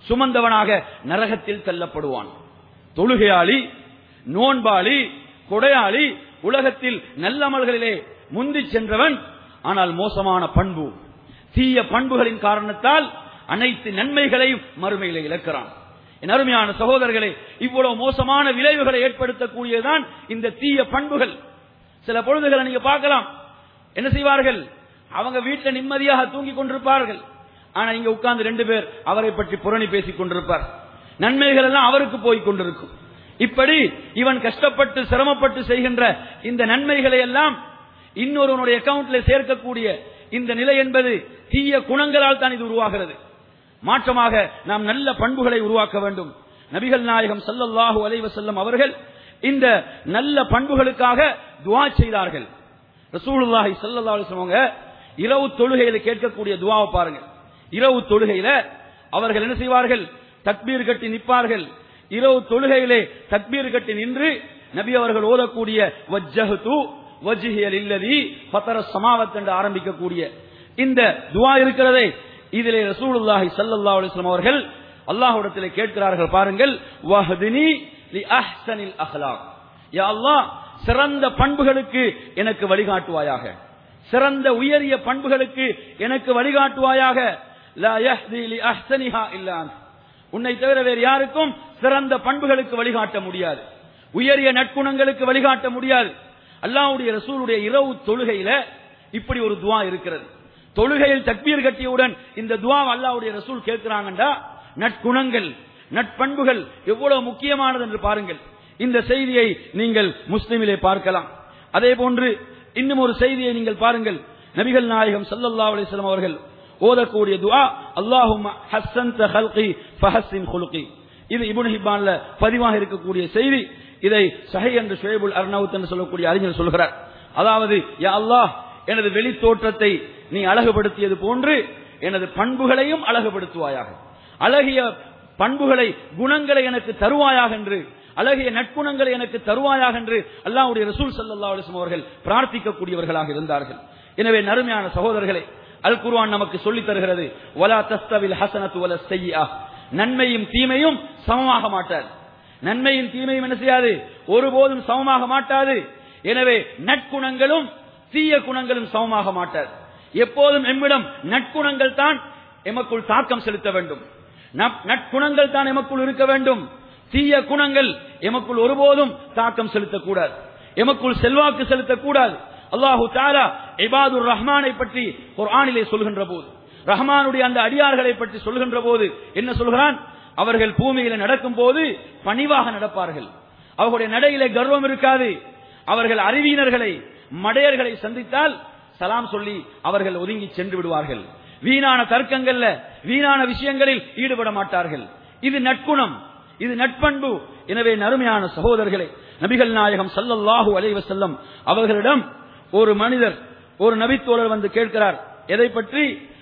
சுமந்தவனாக நரகத்தில் தள்ளப்படுவான் தொழுகையாளி நோன்பாளி கொடையாளி உலகத்தில் நல்லமல்களிலே முந்தி சென்றவன் ஆனால் மோசமான பண்பு தீய பண்புகளின் காரணத்தால் அனைத்து நன்மைகளையும் மறுமையிலே இழக்கிறான் என் அருமையான சகோதரர்களே இவ்வளவு மோசமான விளைவுகளை ஏற்படுத்தக்கூடியதுதான் இந்த தீய பண்புகள் சில பொழுதுகளை நீங்க பார்க்கலாம் என்ன செய்வார்கள் அவங்க வீட்டுல நிம்மதியாக தூங்கிக் கொண்டிருப்பார்கள் ஆனா இங்க உட்கார்ந்து ரெண்டு பேர் அவரை பற்றி புரணி பேசிக் கொண்டிருப்பார் நன்மைகள் எல்லாம் அவருக்கு போய் கொண்டிருக்கும் இப்படி இவன் கஷ்டப்பட்டு சிரமப்பட்டு செய்கின்ற இந்த நன்மைகளை எல்லாம் இன்னொருவனுடைய அக்கவுண்ட்ல சேர்க்கக்கூடிய இந்த நிலை என்பது தீய குணங்களால் தான் இது உருவாகிறது மாற்றமாக நாம் நல்ல பண்புகளை உருவாக்க வேண்டும் நபிகள் நாயகம் ஸல்லல்லாஹு அலைஹி வஸல்லம் அவர்கள் இந்த நல்ல பண்புகளுக்காக துஆ செய்தார்கள் ரசூலுல்லாஹி ஸல்லல்லாஹு அலைஹி வஸல்லம் அவங்க இரவு தொழுகையில கேட்கக்கூடிய துஆவை பாருங்க இரவு தொழுகையில அவர்கள் என்ன செய்வார்கள் தக்பீர் கட்டி நிற்பார்கள் இரவு தொழுகையிலே தக்பீர் கட்டி நின்று நபி அவர்கள் ஓதக்கூடிய வஜ்ஜஹது வஜ்ஹியல் இல்லதி ஃபதர சமாவத் என்று ஆரம்பிக்கக்கூடிய இந்த துஆ இருக்கிறதே இதிலே ரசூலுல்லாஹி ஸல்லல்லாஹு அலைஹி வஸல்லம் அவர்கள் அல்லாஹ்விடத்திலே கேட்கிறார்கள் பாருங்கள் வஹ்தினி லி அஹ்சனில் அஹ்லாக் யா அல்லாஹ் சிறந்த பண்புகளுக்கு எனக்கு வழிகாட்டுவாயாக சிறந்த உயரிய பண்புகளுக்கு எனக்கு வழிகாட்டுவாயாக லா யஹ்தி லி அஹ்சனிஹா இல்லா அன்த். உன்னை தவிர வேறு யாருக்கும் சிறந்த பண்புகளுக்கு வழிகாட்ட முடியாது உயரிய நற்குணங்களுக்கு வழிகாட்ட முடியாது அல்லாஹ்வுடைய ரசூலுடைய இரவு தொழுகையில இப்படி ஒரு துவா இருக்கிறது தொழுகையில் தக்பீர் கட்டியவுடன் இந்த துவா அல்லாஹ்வுடைய ரசூல் கேட்கிறாங்கண்டா நற்குணங்கள் நட்பண்புகள் எவ்வளவு முக்கியமானது என்று பாருங்கள் இந்த செய்தியை நீங்கள் முஸ்லிமிலே பார்க்கலாம் அதே போன்று இன்னும் ஒரு செய்தியை நீங்கள் பாருங்கள் நபிகள் நாயகம் ஸல்லல்லாஹு அலைஹி வஸல்லம் அவர்கள் ஓதக்கூடிய துஆ அல்லாஹும்ம ஹஸ்ஸன்த ஹல்கி ஃபஹஸ்ஸின் குலுகி இது இப்னு ஹிப்பான்ல பதிவாக இருக்கக்கூடிய செய்தி இதை சஹி என்று ஷுவைபுல் அர்னவுத் என்று சொல்லக்கூடிய அறிஞர் சொல்கிறார் அதாவது யா அல்லாஹ் எனது வெளி தோற்றத்தை நீ அழகுபடுத்தியது போன்று எனது பண்புகளையும் அழகுபடுத்துவாயாக அழகிய பண்புகளை குணங்களை எனக்கு தருவாயாக என்று அழகிய நற்குணங்களை எனக்கு தருவாயாக என்று அல்லாஹ்வுடைய ரசூல் ஸல்லல்லாஹு அலைஹி வஸல்லம் அவர்கள் பிரார்த்திக்கக்கூடியவர்களாக இருந்தார்கள் எனவே நறுமையான சகோதரர்களே அல் குர்ஆன் நமக்கு சொல்லித் தருகிறது வலா தஸ்தவில் ஹசனத்து வல செய்யா நன்மையும் தீமையும் சமமாக மாட்டாது நன்மையும் தீமையும் என்ன செய்யாது ஒருபோதும் சமமாக மாட்டாது எனவே நற்குணங்களும் தீய குணங்களும் சமமாக மாட்டாது எப்போதும் எம்மிடம் நற்குணங்கள் தான் எமக்குள் தாக்கம் செலுத்த வேண்டும் நப்- நற்குணங்கள் தான் எமக்குள் இருக்க வேண்டும் தீய குணங்கள் எமக்குள் ஒருபோதும் தாக்கம் செலுத்தக்கூடாது எமக்குள் செல்வாக்கு செலுத்தக்கூடாது அல்லாஹு தாலா இபாதுர் ரஹ்மானை பற்றி குர்ஆனிலே சொல்கின்ற போது ரஹ்மானுடைய அந்த அடியார்களை பற்றி சொல்கின்ற போது என்ன சொல்கிறான் அவர்கள் பூமியில நடக்கும் போது பணிவாக நடப்பார்கள் அவர்களுடைய நடையிலே கர்வம் இருக்காது அவர்கள் அறிவியினர்களை மடையர்களை சந்தித்தால் சலாம் சொல்லி அவர்கள் ஒதுங்கி சென்று விடுவார்கள் வீணான தர்க்கங்கள்ல வீணான விஷயங்களில் ஈடுபட மாட்டார்கள் இது நற்குணம் இது நட்பண்பு எனவே நறுமையான சகோதரர்களே நபிகள் நாயகம் ஸல்லல்லாஹு அலைஹி வஸல்லம் அவர்களிடம் ஒரு மனிதர் ஒரு நபித்தோழர் வந்து கேட்கிறார் எதை பற்றி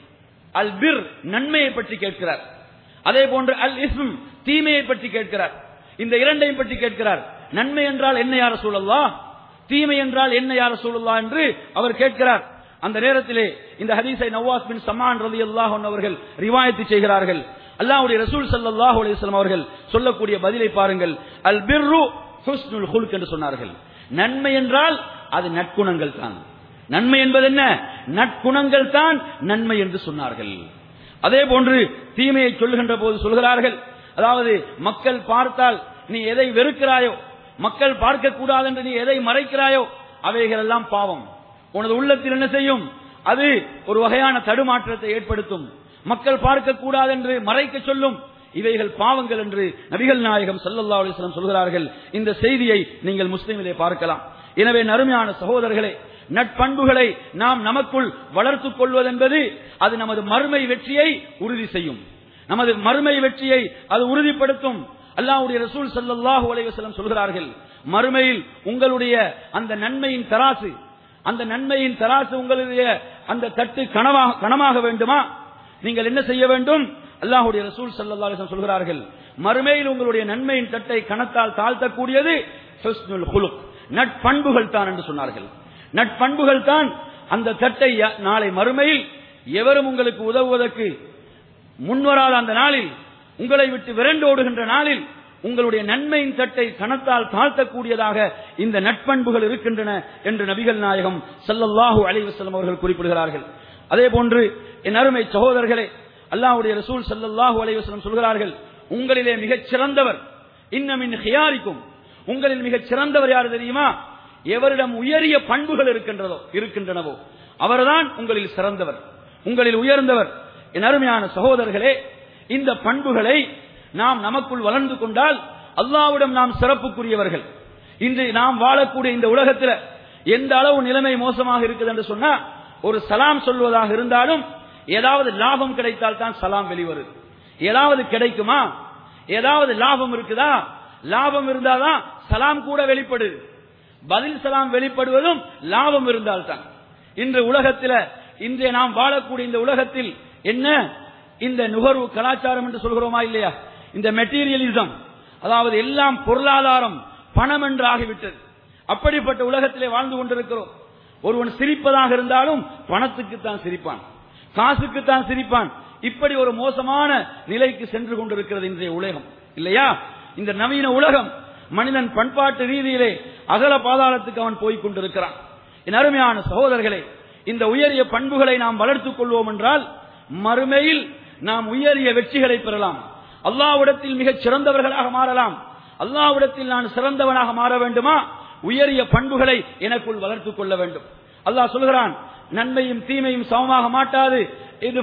அல் பிர் நன்மையை பற்றி கேட்கிறார் அதே போன்று அல் இஸ்ம் தீமையை பற்றி கேட்கிறார் இந்த இரண்டையும் பற்றி கேட்கிறார் நன்மை என்றால் என்ன யார சூழல்லா தீமை என்றால் என்ன யார சூழல்லா என்று அவர் கேட்கிறார் அந்த நேரத்திலே இந்த ஹதீஸை நவாஸ் பின் சமான் ரதி அல்லாஹ் அவர்கள் ரிவாயத்து செய்கிறார்கள் அல்லாஹ்வுடைய ரசூல் ஸல்லல்லாஹு அலைஹி வஸல்லம் அவர்கள் சொல்லக்கூடிய பதிலை பாருங்கள் அல் பிர்ரு ஹுஸ்னுல் ஹுல்க் என்று சொன்னார்கள் நன்மை என்றால் அது நற்குணங்கள் தான் நன்மை என்பது என்ன நற்குணங்கள் தான் நன்மை என்று சொன்னார்கள் அதே போன்று தீமையை சொல்லுகின்ற போது சொல்கிறார்கள் அதாவது மக்கள் பார்த்தால் நீ எதை வெறுக்கிறாயோ மக்கள் பார்க்க கூடாது என்று நீ எதை மறைக்கிறாயோ அவைகள் எல்லாம் பாவம் உனது உள்ளத்தில் என்ன செய்யும் அது ஒரு வகையான தடுமாற்றத்தை ஏற்படுத்தும் மக்கள் பார்க்க கூடாது என்று மறைக்க சொல்லும் இவைகள் பாவங்கள் என்று நபிகள் நாயகம் ஸல்லல்லாஹு அலைஹி வஸல்லம் சொல்கிறார்கள் இந்த செய்தியை நீங்கள் முஸ்லிமிலே பார்க்கலாம் எனவே நறுமையான சகோதரர்களே நட்பண்புகளை நாம் நமக்குள் வளர்த்துக் கொள்வதென்பது அது நமது மறுமை வெற்றியை உறுதி செய்யும் நமது மறுமை வெற்றியை அது உறுதிப்படுத்தும் அல்லாஹ்வுடைய ரசூல் ஸல்லல்லாஹு அலைஹி வஸல்லம் சொல்கிறார்கள் மறுமையில் உங்களுடைய அந்த நன்மையின் தராசு அந்த நன்மையின் தராசு உங்களுடைய அந்த தட்டு கனமாக கனமாக வேண்டுமா நீங்கள் என்ன செய்ய வேண்டும் அல்லாஹ்வுடைய ரசூல் ஸல்லல்லாஹு அலைஹி வஸல்லம் சொல்கிறார்கள் மறுமையில் உங்களுடைய நன்மையின் தட்டை கணத்தால் தாழ்த்தக்கூடியது ஹுஸ்னுல் குலுக் நட்பண்புகள் தான் என்று சொன்னார்கள் நட்பண்புகள் தான் அந்த தட்டை ய- நாளை மறுமையில் எவரும் உங்களுக்கு உதவுவதற்கு முன்வராத அந்த நாளில் உங்களை விட்டு விரண்டோடுகின்ற நாளில் உங்களுடைய நன்மையின் தட்டை கணத்தால் தாழ்த்தக்கூடியதாக இந்த நட்பண்புகள் இருக்கின்றன என்று நபிகள் நாயகம் ஸல்லல்லாஹு அலைஹி வஸல்லம் அவர்கள் குறிப்பிடுகிறார்கள் அதே போன்று என் அருமை சகோதரர்களே அல்லாஹ்வுடைய ரசூல் ஸல்லல்லாஹு அலைஹி வஸல்லம் சொல்கிறார்கள் உங்களிலே மிகச் சிறந்தவர் இன்னமின் ஹியாரிக்கும் உங்களில் மிகச் சிறந்தவர் யார் தெரியுமா எவரிடம் உயரிய பண்புகள் இருக்கின்றதோ இருக்கின்றனவோ அவர்தான் உங்களில் சிறந்தவர் உங்களில் உயர்ந்தவர் என் அருமையான சகோதரர்களே இந்த பண்புகளை நாம் நமக்குள் வளர்ந்து கொண்டால் அல்லாவிடம் நாம் சிறப்புக்குரியவர்கள் இன்று நாம் வாழக்கூடிய இந்த உலகத்தில் எந்த அளவு நிலைமை மோசமாக இருக்குது என்று சொன்னா ஒரு சலாம் சொல்வதாக இருந்தாலும் ஏதாவது லாபம் கிடைத்தால் தான் சலாம் வெளிவருது ஏதாவது கிடைக்குமா ஏதாவது லாபம் இருக்குதா லாபம் இருந்தாதான் சலாம் கூட வெளிப்படுது பதில் சலாம் வெளிப்படுவதும் லாபம் இருந்தால்தான் இன்று உலகத்தில் இன்றைய நாம் வாழக்கூடிய இந்த உலகத்தில் என்ன இந்த நுகர்வு கலாச்சாரம் என்று சொல்கிறோமா இல்லையா இந்த மெட்டீரியலிசம் அதாவது எல்லாம் பொருளாதாரம் பணம் என்று ஆகிவிட்டது அப்படிப்பட்ட உலகத்திலே வாழ்ந்து கொண்டிருக்கிறோம் ஒருவன் சிரிப்பதாக இருந்தாலும் பணத்துக்கு தான் சிரிப்பான் காசுக்கு தான் சிரிப்பான் இப்படி ஒரு மோசமான நிலைக்கு சென்று கொண்டிருக்கிறது இன்றைய உலகம் இல்லையா இந்த நவீன உலகம் மனிதன் பண்பாட்டு ரீதியிலே அகல பாதாளத்துக்கு அவன் போய் கொண்டிருக்கிறான் என் அருமையான சகோதரர்களே இந்த உயரிய பண்புகளை நாம் வளர்த்துக் கொள்வோம் என்றால் மறுமையில் நாம் உயரிய வெற்றிகளை பெறலாம் அல்லாவிடத்தில் மிகச் சிறந்தவர்களாக மாறலாம் அல்லாவிடத்தில் நான் சிறந்தவனாக மாற வேண்டுமா உயரிய பண்புகளை எனக்குள் வளர்த்துக் கொள்ள வேண்டும் அல்லாஹ் சொல்கிறான் நன்மையும் தீமையும் சமமாக மாட்டாது இது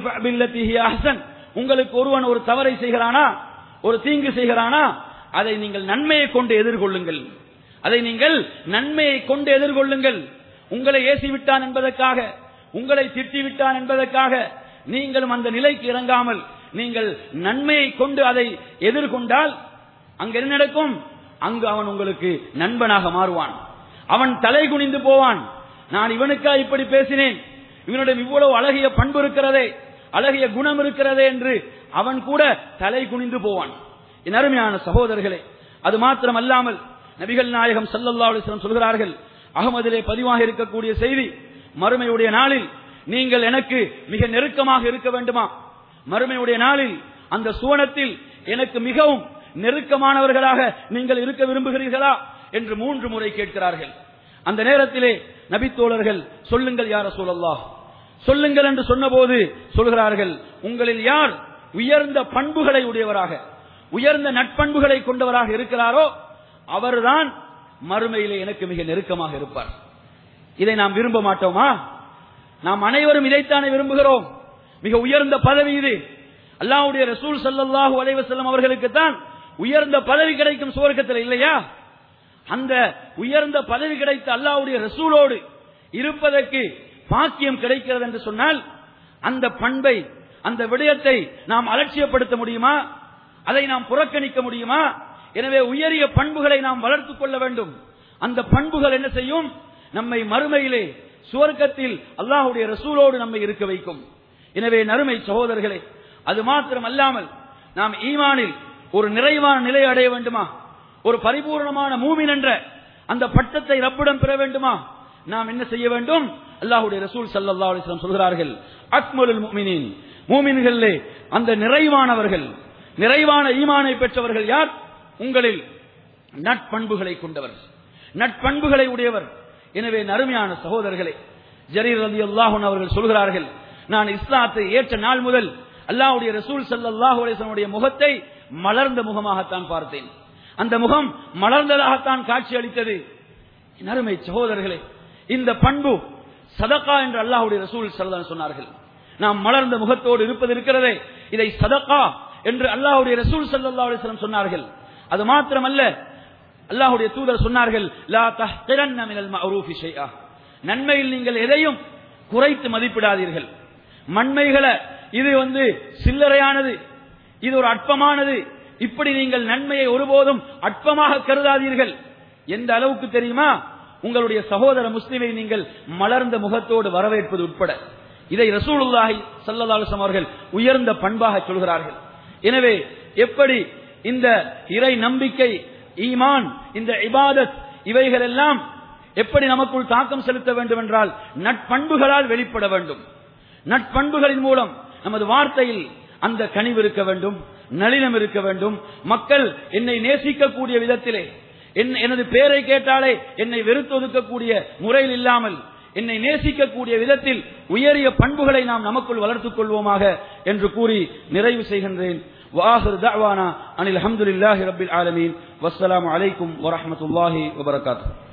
அஹ்சன் உங்களுக்கு ஒருவன் ஒரு தவறை செய்கிறானா ஒரு தீங்கு செய்கிறானா அதை நீங்கள் நன்மையை கொண்டு எதிர்கொள்ளுங்கள் அதை நீங்கள் நன்மையை கொண்டு எதிர்கொள்ளுங்கள் உங்களை ஏசி விட்டான் என்பதற்காக உங்களை திட்டி விட்டான் என்பதற்காக நீங்களும் அந்த நிலைக்கு இறங்காமல் நீங்கள் நன்மையை கொண்டு அதை எதிர்கொண்டால் அங்க என்ன நடக்கும் அங்கு அவன் உங்களுக்கு நண்பனாக மாறுவான் அவன் தலை குனிந்து போவான் நான் இவனுக்கா இப்படி பேசினேன் இவனிடம் இவ்வளவு அழகிய பண்பு இருக்கிறதே அழகிய குணம் இருக்கிறதே என்று அவன் கூட தலை குனிந்து போவான் என் அருமையான சகோதரர்களே அது மாத்திரம் அல்லாமல் நபிகள் நாயகம் சல்லல்லா அலிஸ்லம் சொல்கிறார்கள் அகமதிலே பதிவாக இருக்கக்கூடிய செய்தி மறுமையுடைய நாளில் நீங்கள் எனக்கு மிக நெருக்கமாக இருக்க வேண்டுமா மறுமையுடைய நாளில் அந்த சுவனத்தில் எனக்கு மிகவும் நெருக்கமானவர்களாக நீங்கள் இருக்க விரும்புகிறீர்களா என்று மூன்று முறை கேட்கிறார்கள் அந்த நேரத்திலே நபித்தோழர்கள் சொல்லுங்கள் யார சொல்லல்லா சொல்லுங்கள் என்று சொன்னபோது சொல்கிறார்கள் உங்களில் யார் உயர்ந்த பண்புகளை உடையவராக உயர்ந்த நட்பண்புகளை கொண்டவராக இருக்கிறாரோ அவர்தான் மறுமையிலே எனக்கு மிக நெருக்கமாக இருப்பார் இதை நாம் விரும்ப மாட்டோமா நாம் அனைவரும் இதைத்தானே விரும்புகிறோம் மிக உயர்ந்த பதவி இது அல்லாஹ்வுடைய ரசூல் ஸல்லல்லாஹு அலைஹி வஸல்லம் அவர்களுக்கு தான் உயர்ந்த பதவி கிடைக்கும் சுவர்க்கத்தில் இல்லையா அந்த உயர்ந்த பதவி கிடைத்த அல்லாஹ்வுடைய ரசூலோடு இருப்பதற்கு பாக்கியம் கிடைக்கிறது என்று சொன்னால் அந்த பண்பை அந்த விடயத்தை நாம் அலட்சியப்படுத்த முடியுமா அதை நாம் புறக்கணிக்க முடியுமா எனவே உயரிய பண்புகளை நாம் வளர்த்துக் கொள்ள வேண்டும் அந்த பண்புகள் என்ன செய்யும் நம்மை மறுமையிலே சுவர்க்கத்தில் அல்லாஹுடைய ரசூலோடு நம்மை இருக்க வைக்கும் எனவே நறுமை சகோதரர்களே அது மாத்திரம் அல்லாமல் நாம் ஈமானில் ஒரு நிறைவான நிலை அடைய வேண்டுமா ஒரு பரிபூர்ணமான மூமின் என்ற அந்த பட்டத்தை ரப்பிடம் பெற வேண்டுமா நாம் என்ன செய்ய வேண்டும் அல்லாஹுடைய ரசூல் சல்லா அலிஸ்லாம் சொல்கிறார்கள் அக்மலுல் முமினின் மூமின்களிலே அந்த நிறைவானவர்கள் நிறைவான ஈமானை பெற்றவர்கள் யார் உங்களில் நட்பண்புகளை கொண்டவர் நட்பண்புகளை உடையவர் எனவே நறுமையான சகோதரர்களே ஜரீர் அலி அல்லாஹன் அவர்கள் சொல்கிறார்கள் நான் இஸ்லாத்தை ஏற்ற நாள் முதல் அல்லாஹுடைய ரசூல் சல்லாஹூ அலிஸ்லமுடைய முகத்தை மலர்ந்த முகமாகத்தான் பார்த்தேன் அந்த முகம் மலர்ந்ததாகத்தான் காட்சி அளித்தது நறுமை சகோதரர்களே இந்த பண்பு சதக்கா என்று அல்லாஹுடைய ரசூல் சல்லா சொன்னார்கள் நாம் மலர்ந்த முகத்தோடு இருப்பது இருக்கிறதே இதை சதக்கா என்று அல்லாஹுடைய ரசூல் சல்லா அலிஸ்லம் சொன்னார்கள் அது மாத்திரமல்ல அல்லாஹுடைய தூதர் சொன்னார்கள் லா தஹ்திரன்ன மினல் மஅரூஃபி ஷைஆ நன்மையில் நீங்கள் எதையும் குறைத்து மதிப்பிடாதீர்கள் மண்மைகளை இது வந்து சில்லறையானது இது ஒரு அற்பமானது இப்படி நீங்கள் நன்மையை ஒருபோதும் அற்பமாக கருதாதீர்கள் எந்த அளவுக்கு தெரியுமா உங்களுடைய சகோதர முஸ்லிமை நீங்கள் மலர்ந்த முகத்தோடு வரவேற்பது உட்பட இதை ரசூலுல்லாஹி சல்லல்லாஹு அவர்கள் உயர்ந்த பண்பாக சொல்கிறார்கள் எனவே எப்படி இந்த இறை நம்பிக்கை ஈமான் இந்த இபாதத் இவைகள் எல்லாம் எப்படி நமக்குள் தாக்கம் செலுத்த வேண்டும் என்றால் நட்பண்புகளால் வெளிப்பட வேண்டும் நட்பண்புகளின் மூலம் நமது வார்த்தையில் அந்த கனிவு இருக்க வேண்டும் நளினம் இருக்க வேண்டும் மக்கள் என்னை நேசிக்கக்கூடிய விதத்திலே என்- எனது பெயரை கேட்டாலே என்னை வெறுத்து ஒதுக்கக்கூடிய முறையில் இல்லாமல் என்னை நேசிக்கக்கூடிய விதத்தில் உயரிய பண்புகளை நாம் நமக்குள் வளர்த்துக் கொள்வோமாக என்று கூறி நிறைவு செய்கின்றேன் வாஹிர் தஅவானா அனில் அல்ஹம்துலில்லாஹி ரப்பில் ஆலமீன் வஸ்ஸலாமு அலைக்கும் வரஹ்மத்துல்லாஹி வபரகாத்துஹு